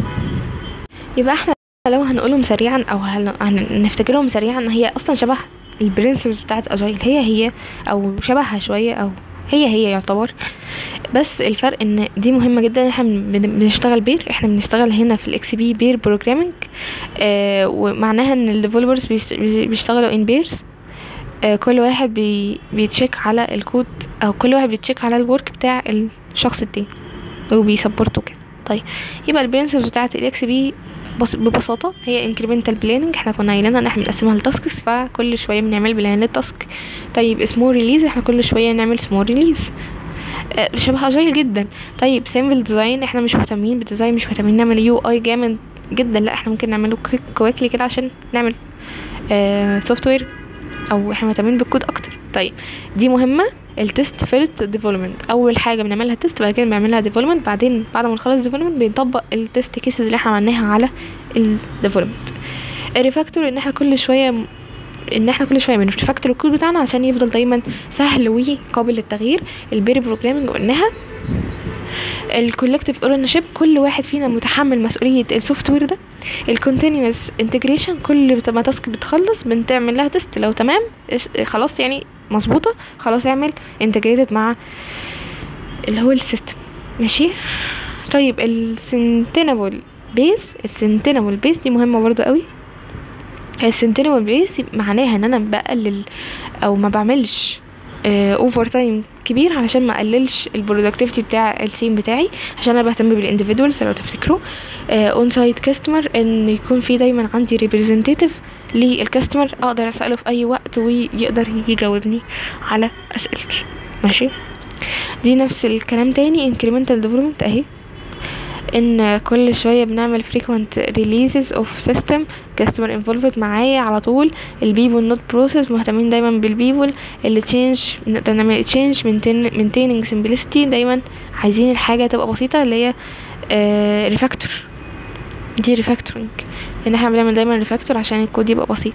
يبقى احنا لو هنقولهم سريعا او هن- هنفتكرهم سريعا هي اصلا شبه البرنسبلز بتاعت اجايل هي هي او شبهها شويه او هي هي يعتبر بس الفرق ان دي مهمه جدا احنا بن- بنشتغل بير احنا بنشتغل هنا في الاكس بي بير بروجرامنج آه ومعناها ان الديفلوبرز بيشتغلوا ان بيرز آه كل واحد بي بيتشيك على الكود او كل واحد بيتشيك على الورك بتاع الشخص التاني وبيسبورتوا كده طيب يبقى البرنسبلز بتاعت الاكس بي بس ببساطة هي انكريمنتال بلاننج احنا كنا قايلينها ان احنا بنقسمها لتاسكس فكل شوية بنعمل بلان للتاسك طيب سمول ريليز احنا كل شوية نعمل سمول ريليز آه، شبه اجايل جدا طيب سيمبل ديزاين احنا مش مهتمين بالديزاين مش مهتمين نعمل يو اي جامد جدا لا احنا ممكن نعمله كويكلي كده عشان نعمل سوفت وير او احنا مهتمين بالكود اكتر طيب دي مهمه التست فيرست ديفلوبمنت اول حاجه بنعملها تيست بعد كده بنعملها ديفلوبمنت بعدين بعد ما نخلص ديفلوبمنت بنطبق التست كيسز اللي احنا عملناها على الديفلوبمنت الريفاكتور ان احنا كل شويه ان احنا كل شويه بنريفاكتور الكود بتاعنا عشان يفضل دايما سهل وقابل للتغيير البيري بروجرامنج قلناها الكولكتيف اورنرشيب كل واحد فينا متحمل مسؤوليه السوفت وير ده الكونتينوس انتجريشن كل ما تاسك بتخلص بنعمل لها تيست لو تمام إيش- خلاص يعني مظبوطه خلاص اعمل انتجريتد مع اللي هو السيستم ماشي طيب السنتينابل بيس السنتينابل بيس دي مهمه برضو قوي السنتينابل بيس معناها ان انا بقلل او ما بعملش اوفر تايم كبير علشان ما اقللش البرودكتيفيتي بتاع التيم بتاعي عشان انا بهتم بالانديفيدوالز لو تفتكروا اون سايت كاستمر ان يكون في دايما عندي ريبريزنتيف للكاستمر اقدر اساله في اي وقت ويقدر يجاوبني على اسئلتي ماشي دي نفس الكلام تاني incremental development اهي ان كل شويه بنعمل frequent releases of system customer involved معايا على طول البيبول not process مهتمين دايما بالبيبول اللي change نقدر نعمل change maintain maintaining simplicity دايما عايزين الحاجه تبقى بسيطه اللي هي آه refactor دي refactoring ان احنا بنعمل دايما refactor عشان الكود يبقى بسيط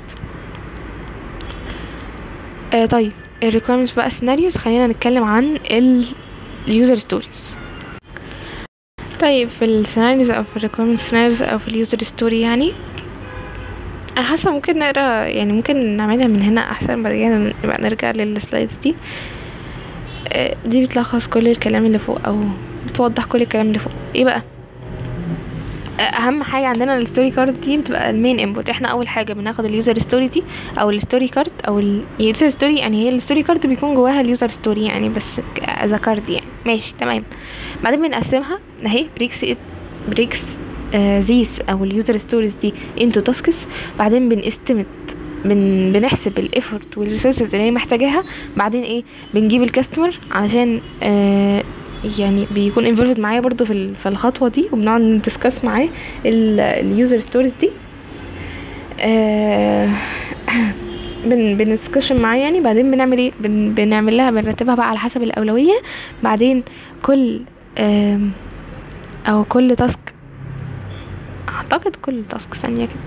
آه طيب ال requirements بقى scenarios خلينا نتكلم عن ال user stories طيب في السيناريوز او في الريكويرمنت سيناريوز او في اليوزر ستوري يعني انا حاسه ممكن نقرا يعني ممكن نعملها من هنا احسن بعد كده نبقى نرجع للسلايدز دي آه، دي بتلخص كل الكلام اللي فوق او بتوضح كل الكلام اللي فوق ايه بقى آه، اهم حاجه عندنا الستوري كارد دي بتبقى المين انبوت احنا اول حاجه بناخد اليوزر ستوري دي او الستوري كارد او اليوزر ستوري يعني هي الستوري كارد بيكون جواها اليوزر ستوري يعني بس از كارد يعني ماشي تمام بعدين بنقسمها اهي بريكس بريكس زيس او اليوزر ستوريز دي انتو تاسكس بعدين بنستمت بن بنحسب الايفورت والريسورسز اللي هي محتاجاها بعدين ايه بنجيب الكاستمر علشان آه يعني بيكون انفولفد معايا برضو في ال- في الخطوه دي وبنقعد ندسكس معاه اليوزر ستوريز دي آه بن بندسكشن معاه يعني بعدين بنعمل ايه بن بنعمل لها بنرتبها بقى على حسب الاولويه بعدين كل آم، او كل تاسك اعتقد كل تاسك ثانيه كده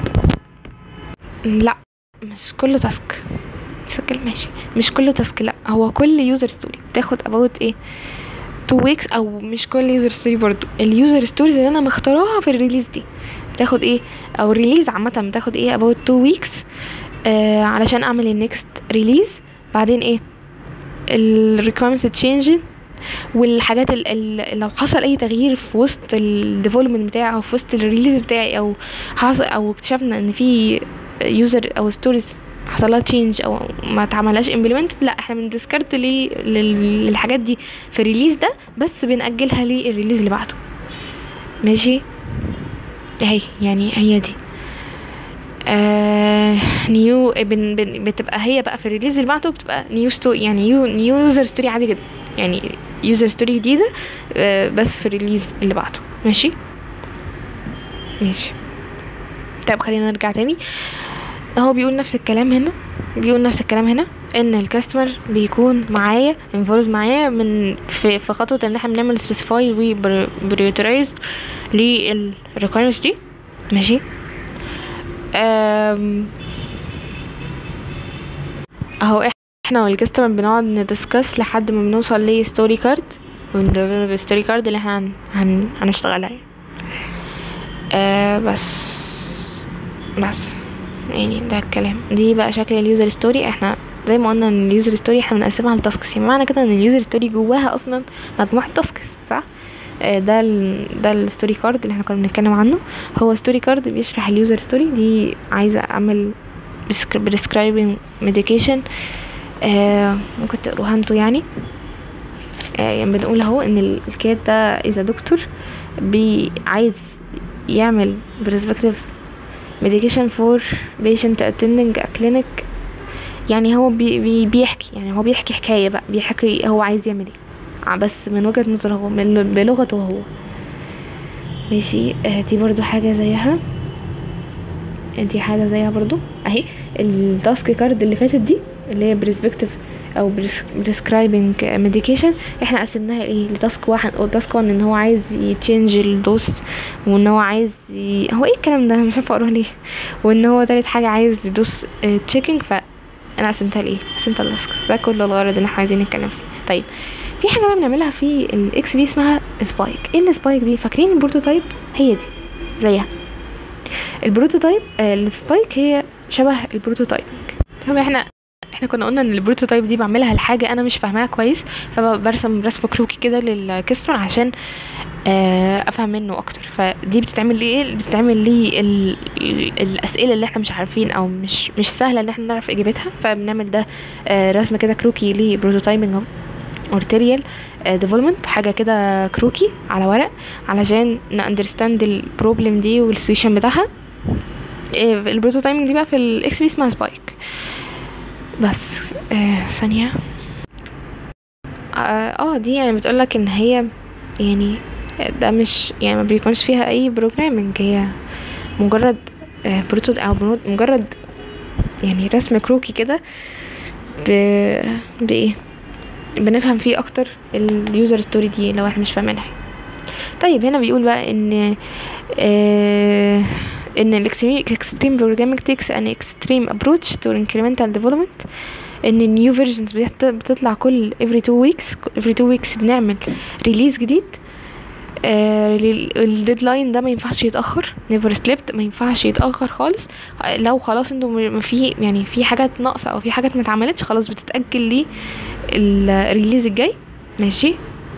لا مش كل تاسك بشكل ماشي مش كل تاسك لا هو كل يوزر ستوري بتاخد اباوت ايه تو ويكس او مش كل يوزر ستوري برضو اليوزر ستوريز اللي انا مختاراها في الريليز دي بتاخد ايه او الريليز عامه بتاخد ايه اباوت تو ويكس آه علشان اعمل النكست ريليز بعدين ايه الريكويرمنتس تشينج والحاجات ال ال لو حصل اي تغيير في وسط الديفلوبمنت بتاعي او في وسط الريليز بتاعي او حصل او اكتشفنا ان في يوزر او ستوريز حصل لها تشينج او ما اتعملهاش امبلمنت لا احنا بندسكارت ليه لل- للحاجات دي في الريليز ده بس بنأجلها للريليز اللي بعده ماشي اهي يعني هي دي آه نيو بن بن بتبقى هي بقى في الريليز اللي بعده بتبقى نيو ستوري يعني نيو نيو يوزر ستوري عادي جدا يعني يوزر ستوري جديدة آه بس في الريليز اللي بعده ماشي ماشي طيب خلينا نرجع تاني هو بيقول نفس الكلام هنا بيقول نفس الكلام هنا ان الكاستمر بيكون معايا انفولد معايا من في, في خطوه ان احنا بنعمل سبيسيفاي وبريوترايز للريكويرمنتس دي ماشي أم اهو احنا والكاستمر بنقعد ندسكس لحد ما بنوصل لستوري كارد ونديفلوب ستوري كارد اللي احنا هن... هن... هنشتغلها يعني أه بس بس يعني ده الكلام دي بقى شكل اليوزر ستوري احنا زي ما قلنا ان اليوزر ستوري احنا بنقسمها لتاسكس يعني معنى كده ان اليوزر ستوري جواها اصلا مجموعه تاسكس صح آه، ده ال ده الستوري كارد اللي احنا كنا بنتكلم عنه هو ستوري كارد بيشرح اليوزر ستوري دي عايزه اعمل بريسكرايبنج ميديكيشن آه ممكن تقروها انتوا يعني آه يعني بنقول اهو ان ال- الكات ده اذا دكتور بي عايز يعمل برسبكتيف medication for patient attending a clinic يعني هو بي بي بيحكي يعني هو بيحكي حكاية بقى بيحكي هو عايز يعمل ايه ع- بس من وجهة نظره هو من بلغته هو ماشي آه، دي برضو حاجة زيها دي حاجة زيها برضو اهي التاسك كارد اللي فاتت دي اللي هي بريسبكتيف او بريسكرايبنج ميديكيشن احنا قسمناها ايه لتاسك واحد او تاسك 1 ان هو عايز يتشينج الدوس وان هو عايز ي... هو ايه الكلام ده أنا مش عارفه اقراه ليه وان هو تالت حاجه عايز يدوس تشيكينج ف انا قسمتها لايه قسمتها لتاسكس ده كل الغرض اللي احنا عايزين نتكلم فيه طيب في حاجه بقى بنعملها في الاكس بي اسمها سبايك ايه السبايك دي فاكرين البروتوتايب هي دي زيها البروتوتايب آه السبايك هي شبه البروتوتايبنج طب احنا احنا كنا قلنا ان البروتوتايب دي بعملها لحاجه انا مش فاهماها كويس فبرسم رسمه كروكي كده للكسترون عشان آه، افهم منه اكتر فدي بتتعمل ليه ايه بتتعمل ليه ال- ال- الاسئله اللي احنا مش عارفين او مش مش سهله ان احنا نعرف اجابتها فبنعمل ده آه، رسمه كده كروكي لبروتوتايبنج ارتيريال ديفلوبمنت حاجه كده كروكي على ورق علشان ناندرستاند البروبلم دي والسوليوشن بتاعها آه، البروتوتايبنج دي بقى في الاكس بي اسمها سبايك بس آه ثانيه اه آه، دي يعني بتقولك ان هي يعني ده مش يعني ما بيكونش فيها اي بروجرامنج هي مجرد آه، بروتو او برو- مجرد يعني رسم كروكي كده ب بايه بنفهم فيه اكتر اليوزر ستوري دي لو احنا مش فاهمينها طيب هنا بيقول بقى ان آه ان الاكستريم بروجرامينج takes an extreme approach to incremental development ان النيو فيرجنز بتطلع كل every two weeks every two weeks بنعمل ريليز جديد آه الديدلاين ده ما ينفعش يتاخر نيفر سليبت ما ينفعش يتاخر خالص آه، لو خلاص انتوا م- ما في يعني في حاجات ناقصه او في حاجات ما اتعملتش خلاص بتتاجل لي الريليز الجاي ماشي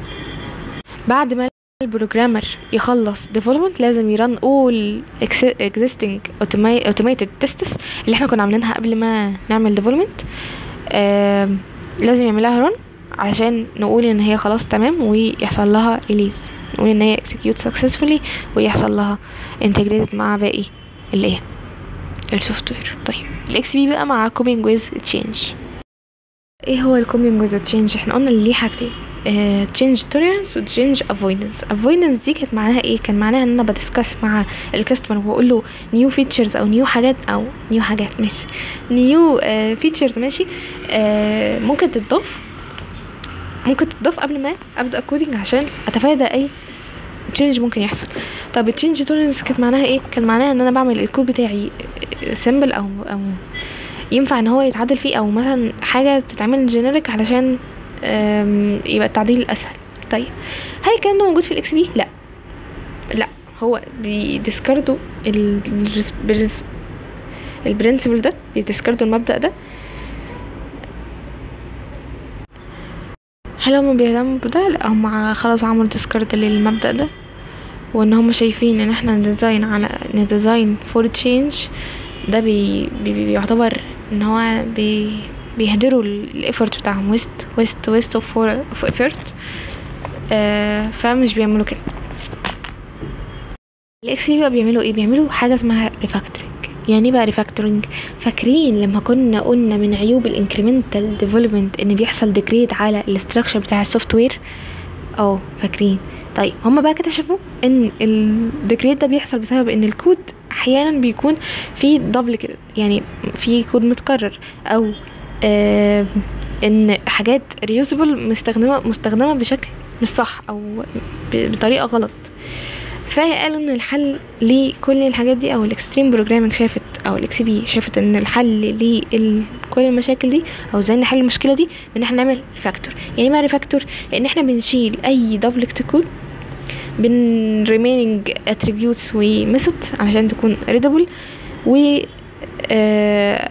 بعد ما البروجرامر يخلص development لازم يرن all ex- existing automa- automated tests اللي احنا كنا عاملينها قبل ما نعمل development آم، لازم يعملها run علشان نقول ان هي خلاص تمام ويحصل لها release نقول ان هي execute successfully ويحصل لها integrated مع باقي الايه السوفت وير طيب الاكس بي بقى مع coping with change ايه هو الكومينج وذ تشينج احنا قلنا اللي ليه حاجتين تشينج توليرانس وتشينج افويدنس افويدنس دي كانت معناها ايه كان معناها ان انا بدسكس مع الكاستمر واقول له نيو فيتشرز او نيو حاجات او نيو حاجات ماشي نيو فيتشرز ماشي آه ممكن تتضاف ممكن تتضاف قبل ما ابدا كودينج عشان اتفادى اي تشينج ممكن يحصل طب التشينج توليرانس كانت معناها ايه كان معناها ان انا بعمل الكود بتاعي سيمبل او او ينفع ان هو يتعدل فيه او مثلا حاجه تتعمل جينيريك علشان أم، يبقى التعديل اسهل طيب هل الكلام ده موجود في الاكس بي لا لا هو بيديسكاردوا ال البرنسبل ده بيديسكاردوا المبدأ ده هل هم بيهتموا بده لا هم خلاص عملوا ديسكارد للمبدأ ده وان هم شايفين ان احنا نديزاين على نديزاين فور تشينج ده بي بي بيعتبر ان هو بي بيهدروا الايفورت بتاعهم ويست ويست ويست اوف اوف ايفورت فمش بيعملوا كده الاكس بي بقى بيعملوا ايه بيعملوا حاجه اسمها ريفاكتورنج يعني ايه بقى ريفاكتورنج فاكرين لما كنا قلنا من عيوب الانكريمنتال ديفلوبمنت ان بيحصل ديجريد على الاستراكشر بتاع السوفت وير اه فاكرين طيب هما بقى اكتشفوا ان الديجريد ده بيحصل بسبب ان الكود احيانا بيكون فيه دبل كده يعني في كود متكرر او آه ان حاجات ريوزبل مستخدمه مستخدمه بشكل مش صح او ب- بطريقه غلط فقالوا ان الحل لكل الحاجات دي او الاكستريم بروجرامينج شافت او الاكس بي شافت ان الحل لكل المشاكل دي او ازاي نحل المشكله دي ان احنا نعمل ريفاكتور يعني ما ريفاكتور ان احنا بنشيل اي دبلكت كود بين remaining attributes و methods علشان تكون readable و آه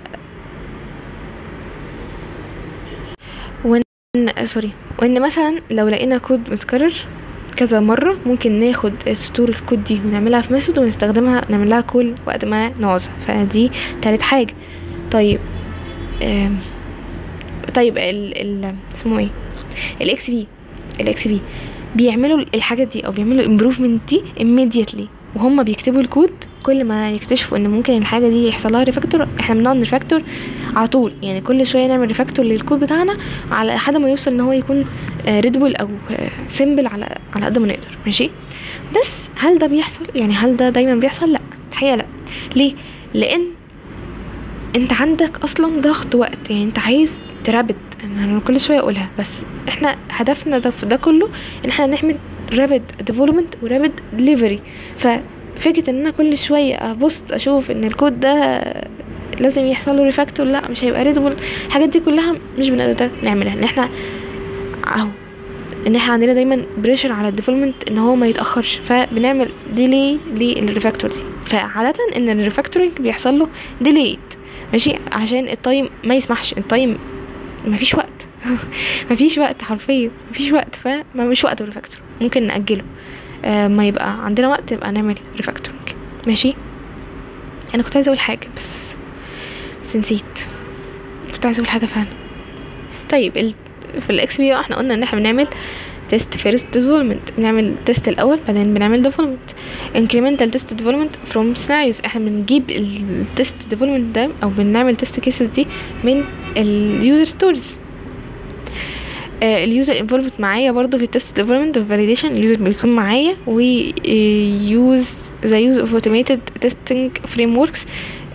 وان سوري وان مثلا لو لقينا كود متكرر كذا مرة ممكن ناخد سطور الكود دي ونعملها في ميثود ونستخدمها نعمل لها كول وقت ما نعوزها فدي تالت حاجة طيب آم، طيب ال ال اسمه ايه الاكس بي الاكس بي بيعملوا الحاجات دي او بيعملوا الامبروفمنت دي immediately وهم بيكتبوا الكود كل ما يكتشفوا ان ممكن الحاجه دي يحصل لها ريفاكتور احنا بنقعد نريفاكتور على طول يعني كل شويه نعمل ريفاكتور للكود بتاعنا على لحد ما يوصل ان هو يكون ريدبل او سيمبل على على قد ما نقدر ماشي بس هل ده بيحصل يعني هل ده دايما بيحصل لا الحقيقه لا ليه لان انت عندك اصلا ضغط وقت يعني انت عايز ترابط انا كل شويه اقولها بس احنا هدفنا ده في ده كله ان احنا نعمل رابid ديفلوبمنت ورابid ديليفري ففكره ان انا كل شويه ابص اشوف ان الكود ده لازم يحصل له ريفاكتور لا مش هيبقى ريدبل الحاجات دي كلها مش بنقدر نعملها ان احنا اهو ان احنا عندنا دايما بريشر على الديفلوبمنت ان هو ما يتاخرش فبنعمل ديلي للريفاكتور دي فعاده ان الريفاكتورنج بيحصل له ديليت ماشي عشان التايم ما يسمحش التايم مفيش وقت مفيش وقت حرفيا مفيش وقت فما مش وقت الريفاكتور ممكن نأجله آه ما يبقى عندنا وقت يبقى نعمل ريفاكتورنج ماشي انا كنت عايزه اقول حاجه بس بس نسيت كنت عايزه اقول حاجه فعلا طيب ال... في الاكس بي احنا قلنا ان احنا بنعمل تيست فيرست ديفلوبمنت بنعمل تيست الاول بعدين بنعمل ديفلوبمنت incremental test development from scenarios احنا بنجيب التست ديفلوبمنت ده او بنعمل تيست كيسز دي من اليوزر ستوريز اليوزر انفولفد معايا برضو في التست ديفلوبمنت والفاليديشن اليوزر بيكون معايا و يوز ذا يوز اوف اوتوميتد تيستنج فريم وركس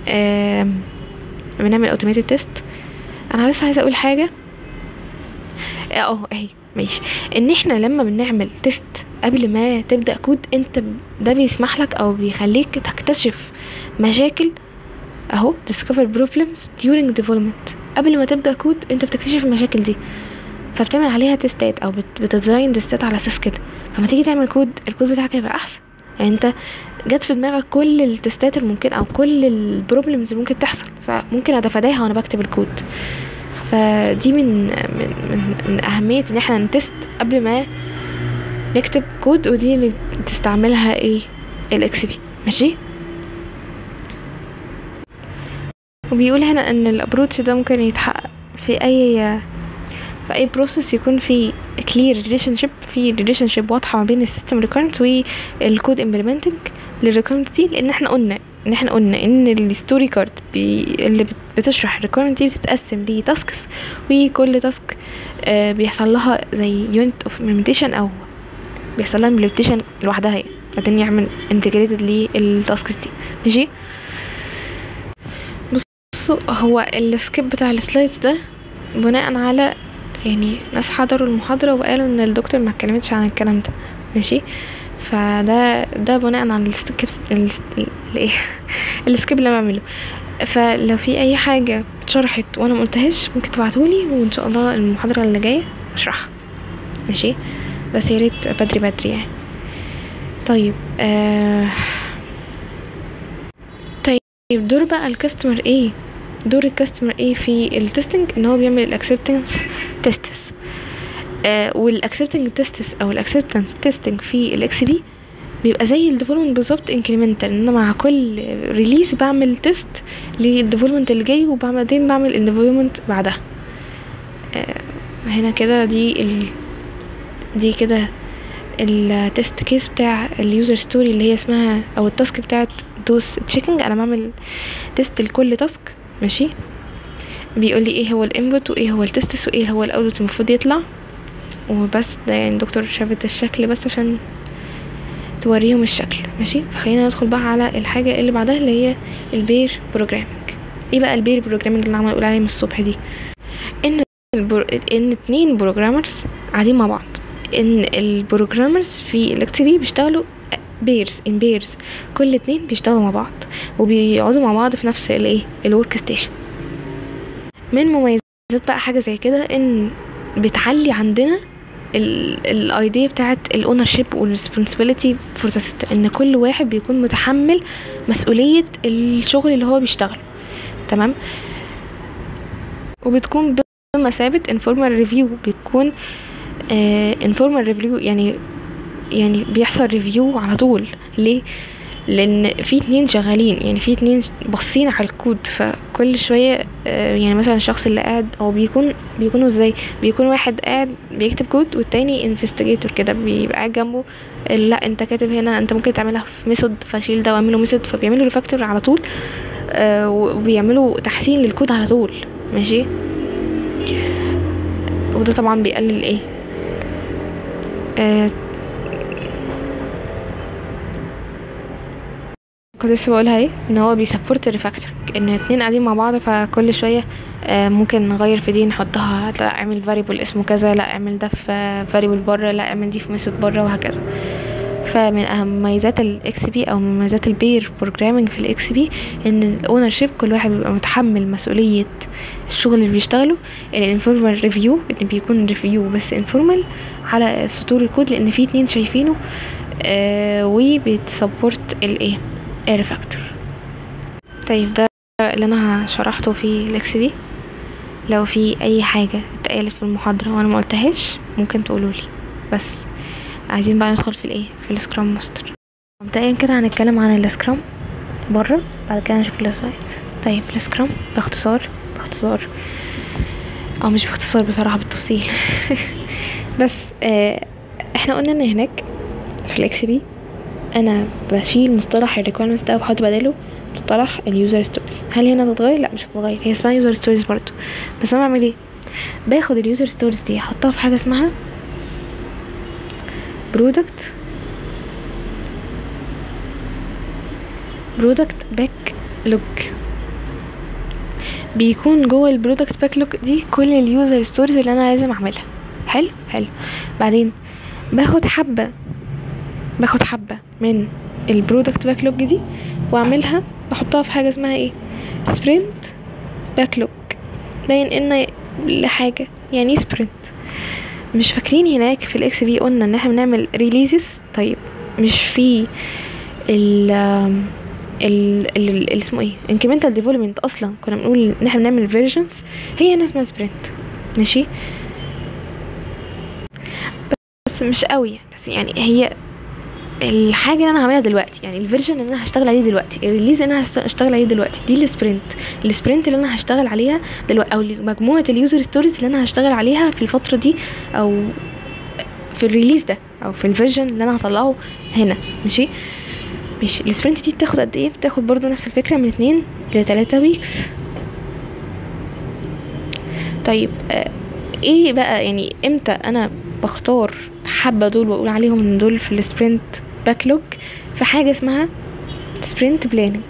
بنعمل اوتوميتد تيست انا بس عايزه اقول حاجه اه اهي ماشي ان احنا لما بنعمل تيست قبل ما تبدا كود انت ده بيسمح لك او بيخليك تكتشف مشاكل اهو discover problems during development قبل ما تبدا كود انت بتكتشف المشاكل دي فبتعمل عليها تيستات او بتديزاين تيستات على اساس كده فما تيجي تعمل كود الكود بتاعك هيبقى احسن يعني انت جت في دماغك كل التستات الممكن او كل البروبلمز اللي ممكن تحصل فممكن اتفاداها وانا بكتب الكود فدي من من من, من اهميه ان احنا نتست قبل ما نكتب كود ودي اللي بتستعملها ايه الاكس بي ماشي وبيقول هنا ان الابروتش ده ممكن يتحقق في اي في اي بروسيس يكون في كلير ريليشن شيب في ريليشن شيب واضحه ما بين السيستم ريكورنت والكود امبلمنتنج للريكورنت دي لان احنا قلنا ان احنا قلنا ان الستوري كارد بي اللي بتشرح الريكورنت دي بتتقسم لتاسكس وكل تاسك آه بيحصل لها زي يونت اوف امبلمنتيشن او بيحصل لها امبلمنتيشن لوحدها يعني بعدين يعمل انتجريتد للتاسكس دي ماشي بصوا هو السكيب بتاع السلايدز ده بناء على يعني ناس حضروا المحاضرة وقالوا ان الدكتور ما اتكلمتش عن الكلام ده ماشي فده ده بناء على السكيب الايه السكيب اللي انا بعمله فلو في اي حاجه اتشرحت وانا ما قلتهاش ممكن تبعتولي وان شاء الله المحاضره اللي جايه اشرحها ماشي بس يا ريت بدري بدري يعني طيب آه طيب دور بقى الكاستمر ايه دور الكاستمر ايه في التستنج ان هو بيعمل الاكسبتنس تيستس آه والاكسبتنج تيستس او الاكسبتنس تيستنج في الاكس بي بيبقى زي الديفلوبمنت بالظبط انكريمنتال ان انا مع كل ريليز بعمل تيست للديفلوبمنت اللي جاي وبعدين بعمل الديفلوبمنت بعدها آه هنا كده دي ال دي كده التست كيس بتاع اليوزر ستوري اللي هي اسمها او التاسك بتاعت دوس تشيكنج انا بعمل تيست لكل تاسك ماشي بيقول لي ايه هو الانبوت وايه هو التستس وايه هو الاوتبوت المفروض يطلع وبس ده يعني دكتور شافت الشكل بس عشان توريهم الشكل ماشي فخلينا ندخل بقى على الحاجة اللي بعدها اللي هي البير بروجرامينج ايه بقى البير بروجرامينج اللي عمال اقول عليه من الصبح دي ان البر... ان اتنين بروجرامرز قاعدين مع بعض ان البروجرامرز في الاكس بي بيشتغلوا بيرز ان بيرز كل اتنين بيشتغلوا مع بعض وبيقعدوا مع بعض في نفس الايه الورك ستيشن من مميزات بقى حاجه زي كده ان بتعلي عندنا الايديا بتاعت الاونر شيب والريسبونسبيلتي فور ذا سيستم ان كل واحد بيكون متحمل مسؤوليه الشغل اللي هو بيشتغله تمام وبتكون بمثابه انفورمال ريفيو بتكون انفورمال ريفيو يعني يعني بيحصل ريفيو على طول ليه لان في اتنين شغالين يعني في اتنين باصين على الكود فكل شويه آه يعني مثلا الشخص اللي قاعد او بيكون بيكونوا ازاي بيكون واحد قاعد بيكتب كود والتاني انفستيجيتور كده بيبقى قاعد جنبه لا انت كاتب هنا انت ممكن تعملها في ميثود فشيل ده واعمله ميثود فبيعملوا ريفاكتور على طول آه وبيعملوا تحسين للكود على طول ماشي وده طبعا بيقلل ايه آه كنت لسه بقولها ايه ان هو بيسبورت الريفاكتور ان اتنين قاعدين مع بعض فكل شويه آه ممكن نغير في دي نحطها لا اعمل فاريبل اسمه كذا لا اعمل ده في فاريبل بره لا اعمل دي في ميثود بره وهكذا فمن اهم مميزات الاكس بي او مميزات البير بروجرامينج في الاكس بي ان الاونر شيب كل واحد بيبقى متحمل مسؤوليه الشغل اللي بيشتغله الانفورمال ريفيو ان بيكون ريفيو بس انفورمال على سطور الكود لان في اتنين شايفينه آه وبتسبورت الايه الريفاكتور طيب ده اللي انا شرحته في الاكس بي لو في اي حاجه اتقالت في المحاضره وانا ما قلتهاش ممكن تقولولي بس عايزين بقى ندخل في الايه في السكرام ماستر مبدئيا كده هنتكلم عن السكرام بره بعد كده نشوف السلايدز طيب السكرام باختصار باختصار او مش باختصار بصراحه بالتفصيل بس آه احنا قلنا ان هناك في الاكس بي انا بشيل مصطلح الريكويرمنتس ده وبحط بداله مصطلح اليوزر ستوريز هل هنا تتغير لا مش هتتغير هي اسمها يوزر ستوريز برضو بس انا بعمل ايه باخد اليوزر ستوريز دي احطها في حاجه اسمها برودكت برودكت باك لوج بيكون جوه البرودكت باك لوج دي كل اليوزر ستوريز اللي انا لازم اعملها حلو حلو بعدين باخد حبه باخد حبه من البرودكت باك لوج دي واعملها بحطها في حاجه اسمها ايه سبرنت باك لوج ده ينقلنا لحاجه يعني ايه سبرنت مش فاكرين هناك في الاكس بي قلنا ان احنا بنعمل ريليزز طيب مش في ال ال ال اسمه ايه انكريمنتال ديفلوبمنت اصلا كنا بنقول ان احنا بنعمل فيرجنز هي هنا اسمها سبرنت ماشي بس مش قوي بس يعني هي الحاجه اللي انا هعملها دلوقتي يعني الفيرجن اللي انا هشتغل عليه دلوقتي الريليز اللي انا هشتغل عليه دلوقتي دي السبرنت السبرنت اللي انا هشتغل عليها دلوقتي او مجموعه اليوزر ستوريز اللي انا هشتغل عليها في الفتره دي او في الريليز ده او في الفيرجن اللي انا هطلعه هنا ماشي ماشي السبرنت دي بتاخد قد ايه بتاخد برضو نفس الفكره من اتنين لتلاتة ويكس طيب آه ايه بقى يعني امتى انا بختار حبه دول واقول عليهم ان دول في السبرنت باكلوج في حاجه اسمها سبرنت بلاننج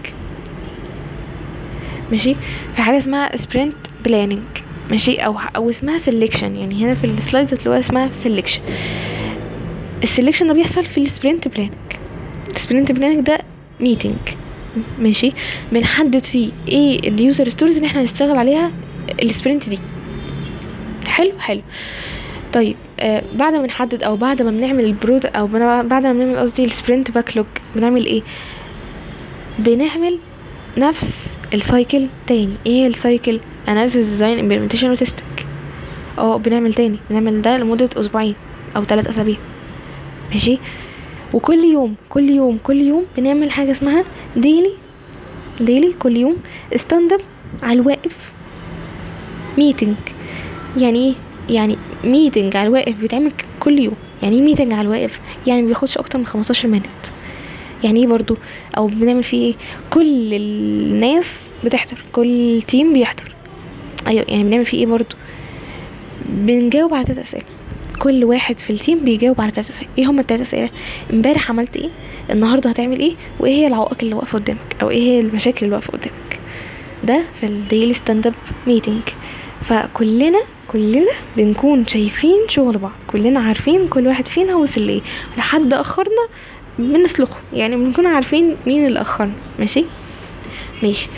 ماشي في حاجه اسمها سبرنت بلاننج ماشي او او اسمها سيلكشن يعني هنا في السلايدز هتلاقوها اسمها سيلكشن السيلكشن ده بيحصل في السبرنت بلاننج السبرنت بلاننج ده ميتنج ماشي بنحدد فيه ايه اليوزر ستوريز اللي احنا هنشتغل عليها السبرنت دي حلو حلو طيب آه بعد ما نحدد او بعد ما بنعمل البرود او بعد ما بنعمل قصدي السبرنت باكلوج بنعمل ايه بنعمل نفس السايكل تاني ايه السايكل اناليسيس ديزاين امبلمنتيشن وتستنج اه بنعمل تاني بنعمل ده لمدة اسبوعين او ثلاث اسابيع ماشي وكل يوم كل يوم كل يوم بنعمل حاجة اسمها ديلي ديلي كل يوم ستاند اب على الواقف ميتنج يعني ايه يعني ميتنج على الواقف بيتعمل كل يوم يعني ايه ميتنج على الواقف يعني مبياخدش اكتر من 15 مينت يعني ايه برضو او بنعمل فيه ايه كل الناس بتحضر كل تيم بيحضر ايوه يعني بنعمل فيه ايه برضو بنجاوب على تلات اسئله كل واحد في التيم بيجاوب على تلات اسئله ايه هما التلات اسئله امبارح عملت ايه النهارده هتعمل ايه وايه هي العوائق اللي واقفه قدامك او ايه هي المشاكل اللي واقفه قدامك ده في الديلي ستاند اب ميتنج فكلنا كلنا بنكون شايفين شغل بعض كلنا عارفين كل واحد فينا وصل لايه لحد اخرنا بنسلخه يعني بنكون عارفين مين اللي اخرنا ماشي ماشي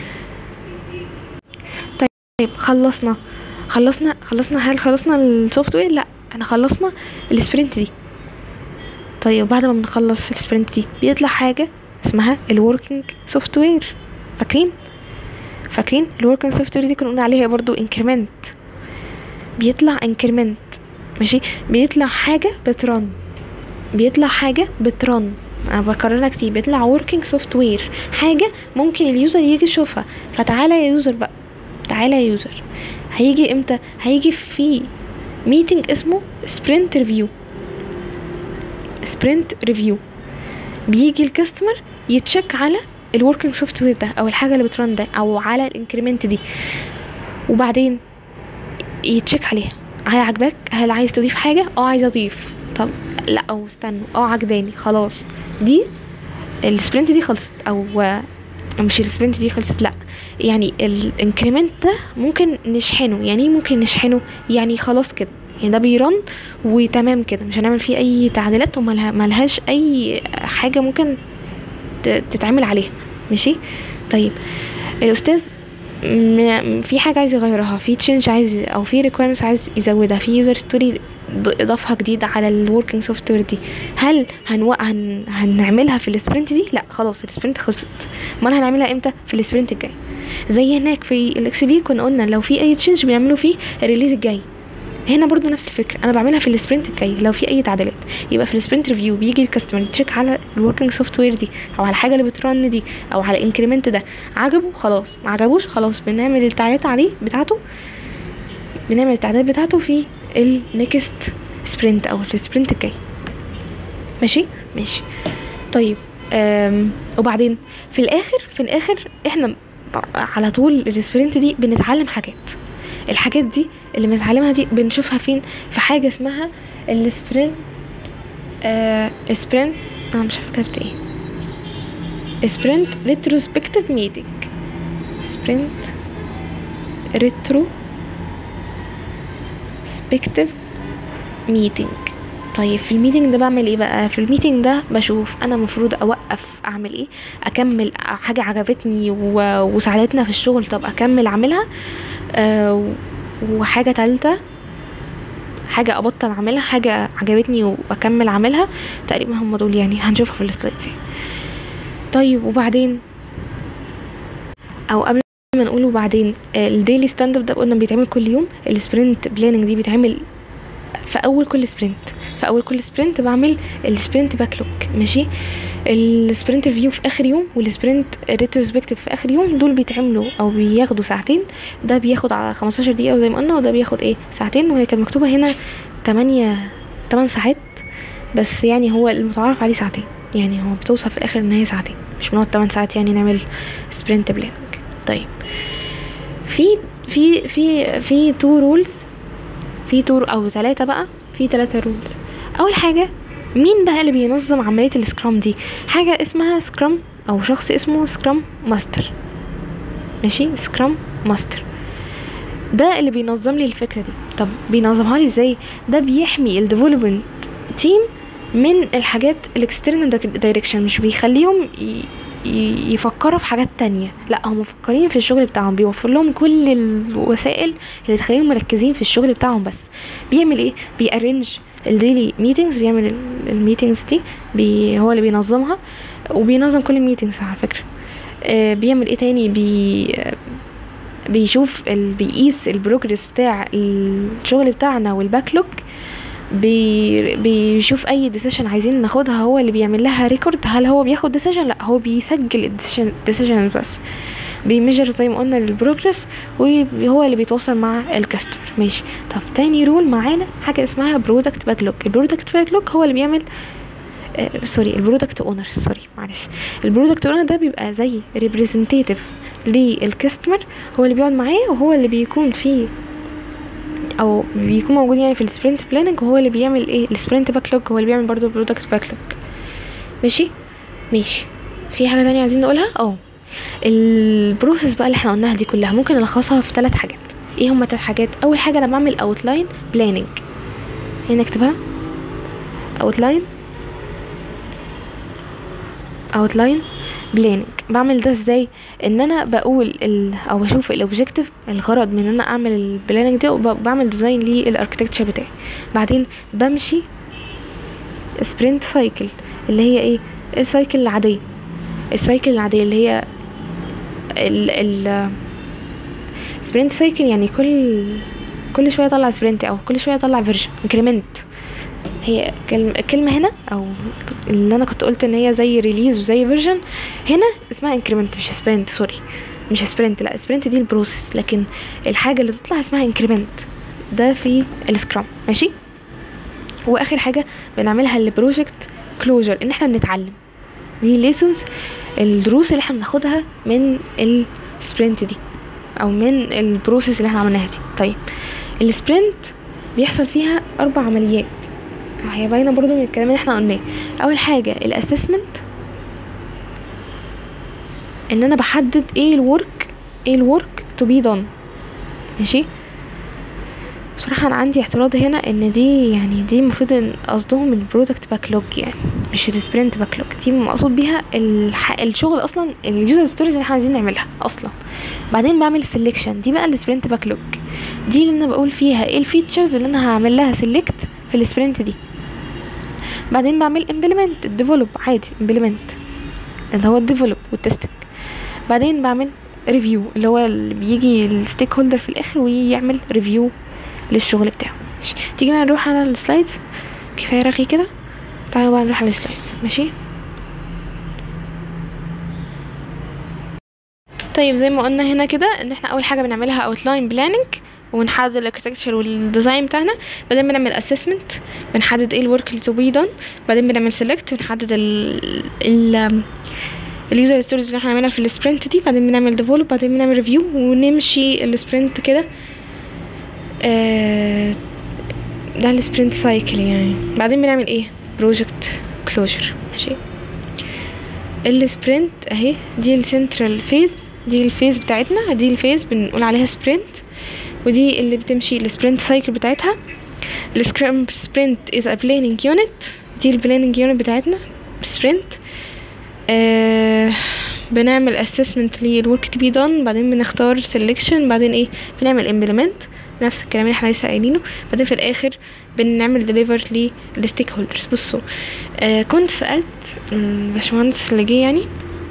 طيب خلصنا خلصنا خلصنا هل خلصنا السوفت وير لا احنا خلصنا السبرنت دي طيب بعد ما بنخلص السبرنت دي بيطلع حاجه اسمها الوركينج سوفت وير فاكرين فاكرين الوركينج سوفت وير دي كنا قلنا عليها برضو انكريمنت بيطلع انكريمنت ماشي بيطلع حاجه بترن بيطلع حاجه بترن انا بكررها كتير بيطلع working سوفت وير حاجه ممكن اليوزر يجي يشوفها فتعالى يا يوزر بقى تعالى يا يوزر هيجي امتى هيجي في ميتنج اسمه سبرنت ريفيو سبرنت ريفيو بيجي الكاستمر يتشك على الوركينج سوفت وير ده او الحاجه اللي بترن ده او على الانكريمنت دي وبعدين يتشك عليها هل عجبك هل عايز تضيف حاجه اه عايز اضيف طب لا او استنوا اه عجباني خلاص دي السبرنت دي خلصت او مش السبرنت دي خلصت لا يعني الانكريمنت ده ممكن نشحنه يعني ايه ممكن نشحنه يعني خلاص كده يعني ده بيرن وتمام كده مش هنعمل فيه اي تعديلات وملهاش اي حاجه ممكن تتعمل عليها ماشي طيب الاستاذ في حاجه عايز يغيرها في تشينج عايز او في ريكويرمنتس عايز يزودها في يوزر ستوري اضافها جديد على الوركينج سوفت وير دي هل هنو... هن... هنعملها في السبرنت دي لا خلاص السبرنت خلصت امال هنعملها امتى في السبرنت الجاي زي هناك في الاكس بي كنا قلنا لو في اي تشينج بنعمله فيه الريليز الجاي هنا برضو نفس الفكره انا بعملها في السبرنت الجاي لو في اي تعديلات يبقى في السبرنت ريفيو بيجي الكاستمر يتشيك على الوركينج سوفت وير دي او على الحاجه اللي بترن دي او على الانكريمنت ده عجبه خلاص ما عجبوش خلاص بنعمل التعديلات عليه بتاعته بنعمل التعديلات بتاعته في النكست سبرنت او السبرنت الجاي ماشي ماشي طيب أم وبعدين في الاخر في الاخر احنا على طول السبرنت دي بنتعلم حاجات الحاجات دي اللي بنتعلمها دي بنشوفها فين في حاجه اسمها السبرنت آه سبرنت انا مش عارفه كتبت ايه سبرنت ريتروسبكتيف ميتنج سبرنت ريترو سبكتيف ميتنج طيب في الميتنج ده بعمل ايه بقى في الميتنج ده بشوف انا المفروض اوقف اعمل ايه اكمل حاجه عجبتني و... وساعدتنا في الشغل طب اكمل اعملها أه وحاجه تالتة حاجه ابطل اعملها حاجه عجبتني واكمل اعملها تقريبا هم دول يعني هنشوفها في السلايدز طيب وبعدين او قبل ما نقول وبعدين الديلي ستاند اب ده قلنا بيتعمل كل يوم السبرنت بلاننج دي بيتعمل في اول كل سبرنت في اول كل سبرنت بعمل السبرنت باكلوج ماشي السبرنت ريفيو في اخر يوم والسبرنت ريتروسبكتيف في اخر يوم دول بيتعملوا او بياخدوا ساعتين ده بياخد على 15 دقيقه زي ما قلنا وده بياخد ايه ساعتين وهي كانت مكتوبه هنا 8 8 ساعات بس يعني هو المتعارف عليه ساعتين يعني هو بتوصل في الاخر ان هي ساعتين مش بنقعد 8 ساعات يعني نعمل سبرنت بلاننج طيب في في في في تو رولز في تور او ثلاثة بقى في ثلاثة رولز اول حاجة مين بقى اللي بينظم عملية السكرام دي حاجة اسمها سكرام او شخص اسمه سكرام ماستر ماشي سكرام ماستر ده اللي بينظم لي الفكرة دي طب بينظمها لي ازاي ده بيحمي الديفلوبمنت تيم من الحاجات الاكسترنال دايركشن مش بيخليهم يفكروا في حاجات تانية لا هم مفكرين في الشغل بتاعهم بيوفر لهم كل الوسائل اللي تخليهم مركزين في الشغل بتاعهم بس بيعمل ايه بيأرنج الديلي ميتينجز بيعمل الميتينجز دي بي هو اللي بينظمها وبينظم كل الميتينجز على فكرة آه بيعمل ايه تاني بي بيشوف ال... بيقيس البروجرس بتاع الشغل بتاعنا والباكلوج بي... بيشوف اي ديسيشن عايزين ناخدها هو اللي بيعمل لها ريكورد هل هو بياخد ديسيشن لا هو بيسجل الديسيشن بس بيميجر زي ما قلنا البروجرس وهو اللي بيتواصل مع الكاستمر ماشي طب تاني رول معانا حاجه اسمها برودكت باكلوج البرودكت باكلوج هو اللي بيعمل آه سوري البرودكت اونر سوري معلش البرودكت اونر ده بيبقى زي ريبريزنتيتيف للكاستمر هو اللي بيقعد معاه وهو اللي بيكون فيه او بيكون موجود يعني في السبرنت بلاننج وهو اللي بيعمل ايه السبرنت باكلوج هو اللي بيعمل برضو البرودكت باكلوج ماشي ماشي في حاجه تانية عايزين نقولها اه البروسيس بقى اللي احنا قلناها دي كلها ممكن نلخصها في ثلاث حاجات ايه هما ثلاث حاجات اول حاجه انا بعمل اوتلاين بلاننج هنا اكتبها اوتلاين اوتلاين بلاننج بعمل ده ازاي ان انا بقول ال او بشوف الاوبجكتيف الغرض من ان انا اعمل البلاننج ده وبعمل ديزاين للاركتكتشر بتاعي بعدين بمشي سبرنت سايكل اللي هي ايه السايكل العاديه السايكل العاديه اللي هي ال ال سبرنت سايكل يعني كل كل شويه اطلع سبرنت او كل شويه اطلع فيرجن انكريمنت هي كلمة هنا او اللي انا كنت قلت ان هي زي ريليز وزي فيرجن هنا اسمها انكريمنت مش سبرنت سوري مش سبرنت لا سبرنت دي البروسيس لكن الحاجة اللي تطلع اسمها انكريمنت ده في السكرام ماشي واخر حاجة بنعملها البروجكت كلوجر ان احنا بنتعلم دي ليسونز الدروس اللي احنا بناخدها من السبرنت دي او من البروسيس اللي احنا عملناها دي طيب السبرنت بيحصل فيها اربع عمليات هي باينه برضو من الكلام اللي احنا قلناه اول حاجه الاسسمنت ان انا بحدد ايه الورك ايه الورك تو بي دون ماشي بصراحة أنا عندي اعتراض هنا إن دي يعني دي المفروض إن قصدهم البرودكت باكلوج يعني مش السبرنت باكلوج دي مقصود بيها الح... الشغل أصلا اليوزر ستوريز اللي احنا عايزين نعملها أصلا بعدين بعمل سيلكشن دي بقى السبرنت باكلوج دي اللي أنا بقول فيها ايه الفيتشرز اللي أنا هعمل لها سيلكت في السبرنت دي بعدين بعمل امبلمنت ديفلوب عادي امبلمنت اللي هو الديفلوب والتستنج بعدين بعمل ريفيو اللي هو اللي بيجي الستيك هولدر في الاخر ويعمل ريفيو للشغل بتاعه ماشي تيجي بقى نروح على السلايدز كفايه رغي كده تعالوا بقى نروح على السلايدز ماشي طيب زي ما قلنا هنا كده ان احنا اول حاجه بنعملها اوتلاين بلاننج ونحدد الاركتكتشر والديزاين بتاعنا بعدين بنعمل اسسمنت بنحدد ايه الورك اللي تو بي دون بعدين بنعمل سيلكت بنحدد ال ال اليوزر ستوريز اللي احنا هنعملها في السبرنت دي بعدين بنعمل ديفلوب بعدين بنعمل ريفيو ونمشي السبرنت كده آه ده السبرنت سايكل يعني بعدين بنعمل ايه بروجكت كلوجر ماشي السبرنت اهي دي السنترال فيز دي الفيز بتاعتنا دي الفيز بنقول عليها سبرنت ودي اللي بتمشي السبرنت سايكل بتاعتها السكرام سبرنت از ا بلاننج يونت دي البلاننج يونت بتاعتنا سبرنت آه بنعمل اسسمنت للورك تو بي دون بعدين بنختار سيلكشن بعدين ايه بنعمل امبلمنت نفس الكلام اللي احنا لسه قايلينه بعدين في الاخر بنعمل ديليفر للستيك هولدرز بصوا آه كنت سالت الباشمهندس اللي جه يعني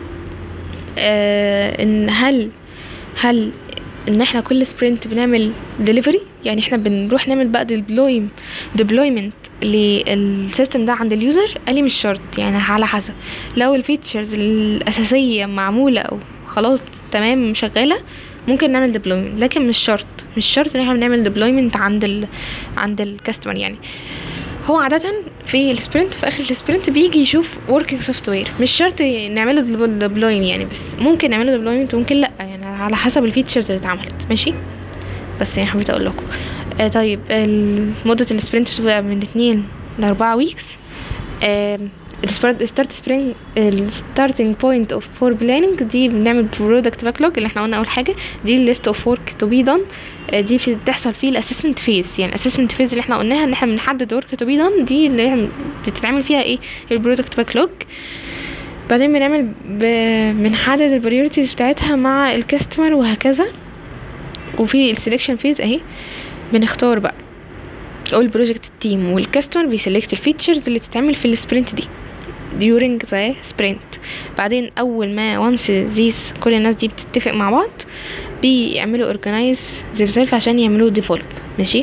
آه ان هل هل ان احنا كل سبرنت بنعمل ديليفري يعني احنا بنروح نعمل بقى ديبلوي ديبلويمنت للسيستم ده عند اليوزر قال لي مش شرط يعني على حسب لو الفيتشرز الاساسيه معموله او خلاص تمام شغاله ممكن نعمل ديبلويمنت لكن مش شرط مش شرط ان احنا بنعمل ديبلويمنت عند ال عند الكاستمر يعني هو عادة في السبرنت في اخر السبرنت بيجي يشوف working سوفت وير مش شرط نعمله ديبلويم يعني بس ممكن نعمله ديبلويمنت وممكن لا يعني على حسب الفيتشرز اللي اتعملت ماشي بس يعني حبيت اقول لكم آه طيب مدة السبرنت بتبقى من اتنين لاربعة ويكس آه الستارت سبرينج الستارتنج بوينت اوف فور بلاننج دي بنعمل برودكت باكلوج اللي احنا قلنا اول حاجه دي الليست اوف ورك تو بي دون دي في بتحصل فيه الاسسمنت فيز يعني الاسسمنت فيز اللي احنا قلناها ان احنا بنحدد ورك تو بي دون دي اللي بتتعمل فيها ايه البرودكت باكلوج بعدين بنعمل ب... بنحدد البريورتيز بتاعتها مع الكاستمر وهكذا وفي السلكشن فيز اهي بنختار بقى او البروجكت التيم والكاستمر بيسلكت الفيتشرز اللي تتعمل في السبرنت دي during the sprint بعدين اول ما once these كل الناس دي بتتفق مع بعض بيعملوا organize themselves عشان يعملوا develop ماشي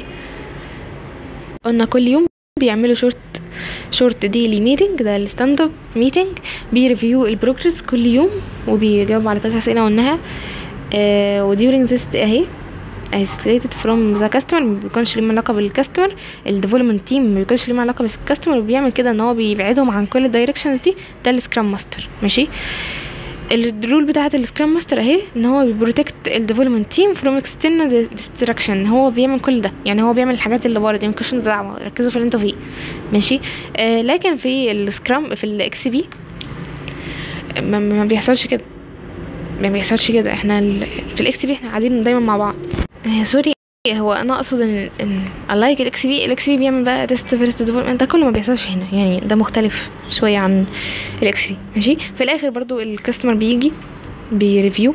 قلنا كل يوم بيعملوا شورت شورت ديلي ميتنج ده الستاند اب ميتنج بيريفيو البروجرس كل يوم وبيجاوب على ثلاث اسئله قلناها آه وديورنج ذس اهي isolated from the customer ما بيكونش ليه علاقه بالكاستمر الديفلوبمنت تيم ما بيكونش ليه علاقه بالكاستمر وبيعمل كده ان هو بيبعدهم عن كل الدايركشنز دي ده السكرام ماستر ماشي الرول بتاعه السكرام ماستر اهي ان هو بيبروتكت الديفلوبمنت تيم فروم اكسترنال ديستراكشن هو بيعمل كل ده يعني هو بيعمل الحاجات اللي بره دي مالكوش دعوه ركزوا في اللي انتوا فيه ماشي آه لكن في السكرام في الاكس بي ما, ما بيحصلش كده ما بيحصلش كده احنا ال... في الاكس بي احنا قاعدين دايما مع بعض آه سوري هو انا اقصد ان ان الايك الاكس بي الاكس بي بيعمل بقى تيست فيرست ديفلوبمنت ده كله ما بيحصلش هنا يعني ده مختلف شويه عن الاكس بي ماشي في الاخر برضو الكاستمر بيجي بيريفيو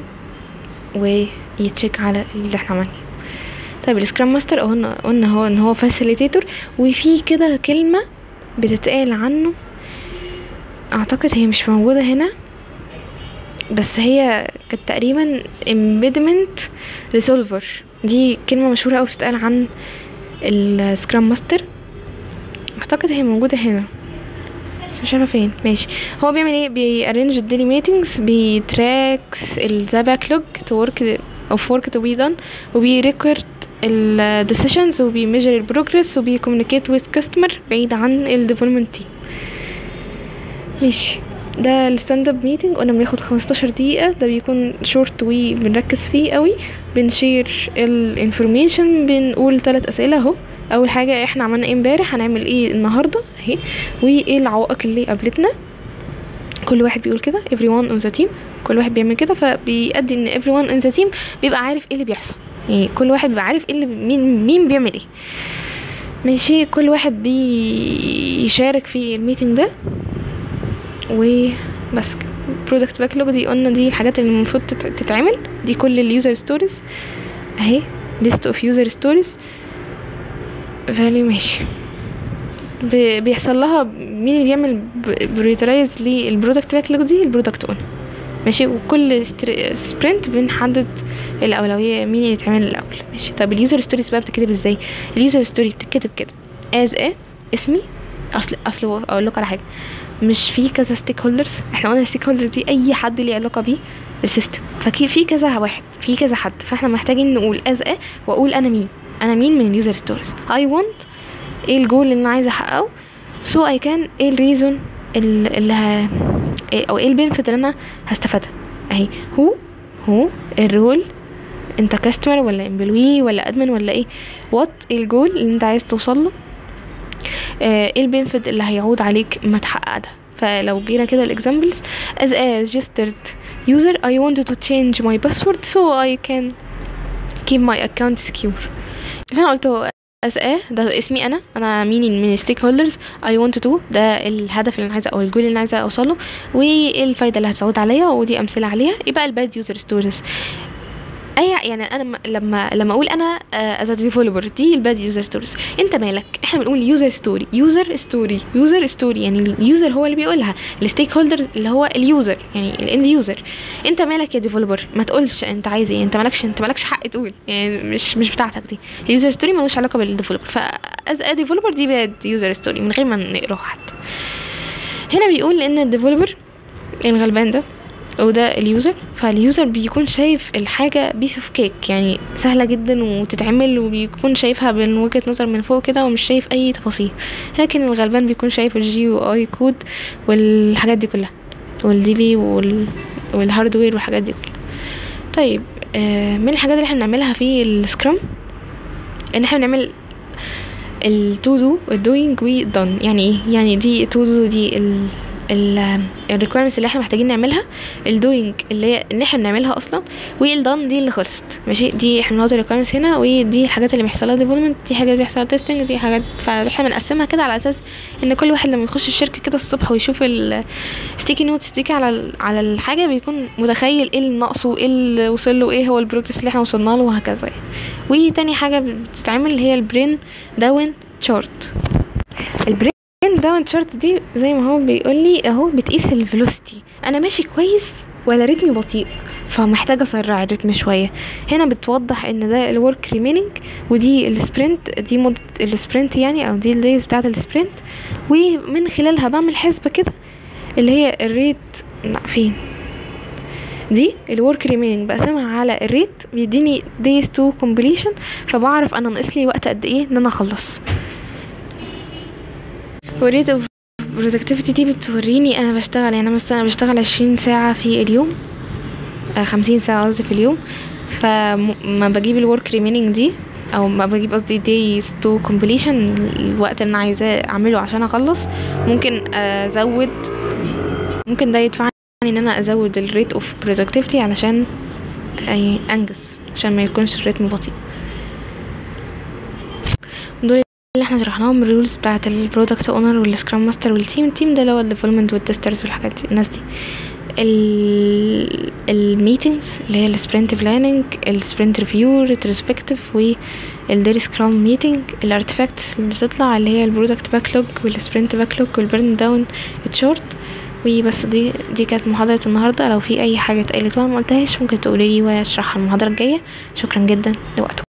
ويتشيك على اللي احنا عملناه طيب السكرام ماستر قلنا قلنا هو ان هو فاسيليتيتور وفي كده كلمه بتتقال عنه اعتقد هي مش موجوده هنا بس هي كانت تقريبا embedment resolver دي كلمة مشهورة أوي بتتقال عن السكرام ماستر اعتقد هي موجودة هنا بس مش عارفة فين ماشي هو بيعمل ايه بيارينج الديلي ميتنجز بيتراكس ذا باكلوج تو ورك of work to be done وبيريكورد ال decisions وبيميجر البروجرس وبيكومينيكيت with customer بعيد عن ال development team ماشي ده الستاند اب ميتنج قلنا بناخد 15 دقيقة ده بيكون شورت وبنركز فيه قوي بنشير الانفورميشن بنقول ثلاث اسئلة اهو اول حاجة احنا عملنا ايه امبارح هنعمل ايه النهاردة اهي وايه العوائق اللي قابلتنا كل واحد بيقول كده everyone on the team كل واحد بيعمل كده فبيأدي ان everyone in the team بيبقى عارف ايه اللي بيحصل يعني كل واحد بيبقى عارف ايه اللي مين مين بيعمل ايه ماشي كل واحد بيشارك في الميتنج ده وبس برودكت باكلوج دي قلنا دي الحاجات اللي المفروض تتعمل دي كل اليوزر ستوريز اهي ليست اوف يوزر ستوريز فاليو ماشي بيحصل لها مين اللي بيعمل بريوترايز للبرودكت باكلوج دي البرودكت اون ماشي وكل سبرنت بنحدد الاولويه مين اللي يتعمل الاول ماشي طب اليوزر ستوريز بقى بتتكتب ازاي اليوزر ستوري بتتكتب كده از ايه اسمي اصل اصل اقول لكم على حاجه مش في كذا ستيك هولدرز احنا قلنا الستيك هولدرز دي اي حد ليه علاقه بيه السيستم ففي كذا واحد في كذا حد فاحنا محتاجين نقول از ايه واقول انا مين انا مين من اليوزر ستوريز اي وونت ايه الجول اللي انا عايزه احققه سو اي كان ايه الريزون اللي ه... إيه او ايه البنفيت اللي انا هستفادها اهي هو هو الرول انت كاستمر ولا امبلوي ولا ادمن ولا ايه وات ايه الجول اللي انت عايز توصل له ايه البنفيت اللي هيعود عليك ما تحقق ده فلو جينا كده الاكزامبلز as a registered user I wanted to change my password so I can keep my account secure فانا قلت as a ده اسمي انا انا مين من ستيك هولدرز I want to ده الهدف اللي انا عايزه او الجول اللي انا عايزه اوصله وايه الفايده اللي هتزود عليا ودي امثله عليها يبقى الباد يوزر ستوريز اي يعني انا لما لما اقول انا از ديفلوبر دي الباد يوزر ستوريز انت مالك احنا بنقول يوزر ستوري يوزر ستوري يوزر ستوري يعني اليوزر هو اللي بيقولها الستيك هولدر اللي هو اليوزر يعني الاند يوزر انت مالك يا ديفلوبر ما تقولش انت عايز ايه انت مالكش انت مالكش حق تقول يعني مش مش بتاعتك دي اليوزر ستوري ملوش علاقه بالديفلوبر فاز ا ديفلوبر دي باد يوزر ستوري من غير ما نقراها حتى هنا بيقول ان الديفلوبر الغلبان ده وده اليوزر فاليوزر بيكون شايف الحاجة بيس اوف كيك يعني سهلة جدا وتتعمل وبيكون شايفها من وجهة نظر من فوق كده ومش شايف اي تفاصيل لكن الغلبان بيكون شايف الجي و اي كود والحاجات دي كلها والدي بي وال... والهاردوير والحاجات دي كلها طيب آه من الحاجات اللي احنا بنعملها في السكرام ان احنا بنعمل التو دو الدوينج ودون يعني ايه يعني دي تو دو دي ال الريكويرمنتس اللي احنا محتاجين نعملها الدوينج اللي هي ان احنا بنعملها اصلا والدان دي اللي خلصت ماشي دي احنا بنحط الريكويرمنتس هنا ودي الحاجات اللي بيحصل لها ديفلوبمنت دي حاجات بيحصل لها تيستنج دي حاجات فاحنا بنقسمها كده على اساس ان كل واحد لما يخش الشركه كده الصبح ويشوف الستيكي نوت ستيكي على على الحاجه بيكون متخيل ايه اللي ناقصه ايه اللي وصل له ايه هو البروجرس اللي احنا وصلنا له وهكذا يعني. وتاني حاجه بتتعمل هي البرين داون تشارت البرين داون تشارت دي زي ما هو بيقول لي اهو بتقيس الفيلوسيتي انا ماشي كويس ولا رتمي بطيء فمحتاجه اسرع الريتم شويه هنا بتوضح ان ده الورك ريميننج ودي السبرنت دي مده السبرنت يعني او دي الدايز بتاعه السبرنت ومن خلالها بعمل حسبه كده اللي هي الريت لا فين دي الورك ريميننج بقسمها على الريت بيديني days to completion فبعرف انا ناقص لي وقت قد ايه ان انا اخلص والريت اوف productivity دي بتوريني انا بشتغل يعني مثلا انا بشتغل عشرين ساعة في اليوم آه، خمسين ساعة قصدي في اليوم فما بجيب الورك ريميننج دي او ما بجيب قصدي days to completion الوقت اللي انا عايزاه اعمله عشان اخلص ممكن ازود ممكن ده يدفعني ان انا ازود الريت اوف productivity علشان يعني انجز عشان ما يكونش الريتم بطيء دول اللي احنا شرحناهم الرولز بتاعه البرودكت اونر والسكرام ماستر والتيم التيم ده اللي هو الديفلوبمنت والتسترز والحاجات دي الناس دي الميتينجز اللي هي السبرنت بلاننج السبرنت ريفيو ريتروسبكتيف والديري سكرام ميتنج الارتفاكتس اللي بتطلع اللي هي البرودكت باكلوج والسبرنت باكلوج والبرن داون تشورت وبس دي دي كانت محاضرة النهاردة لو في أي حاجة اتقالت وأنا مقلتهاش ممكن تقوليلي وأشرحها المحاضرة الجاية شكرا جدا لوقتكم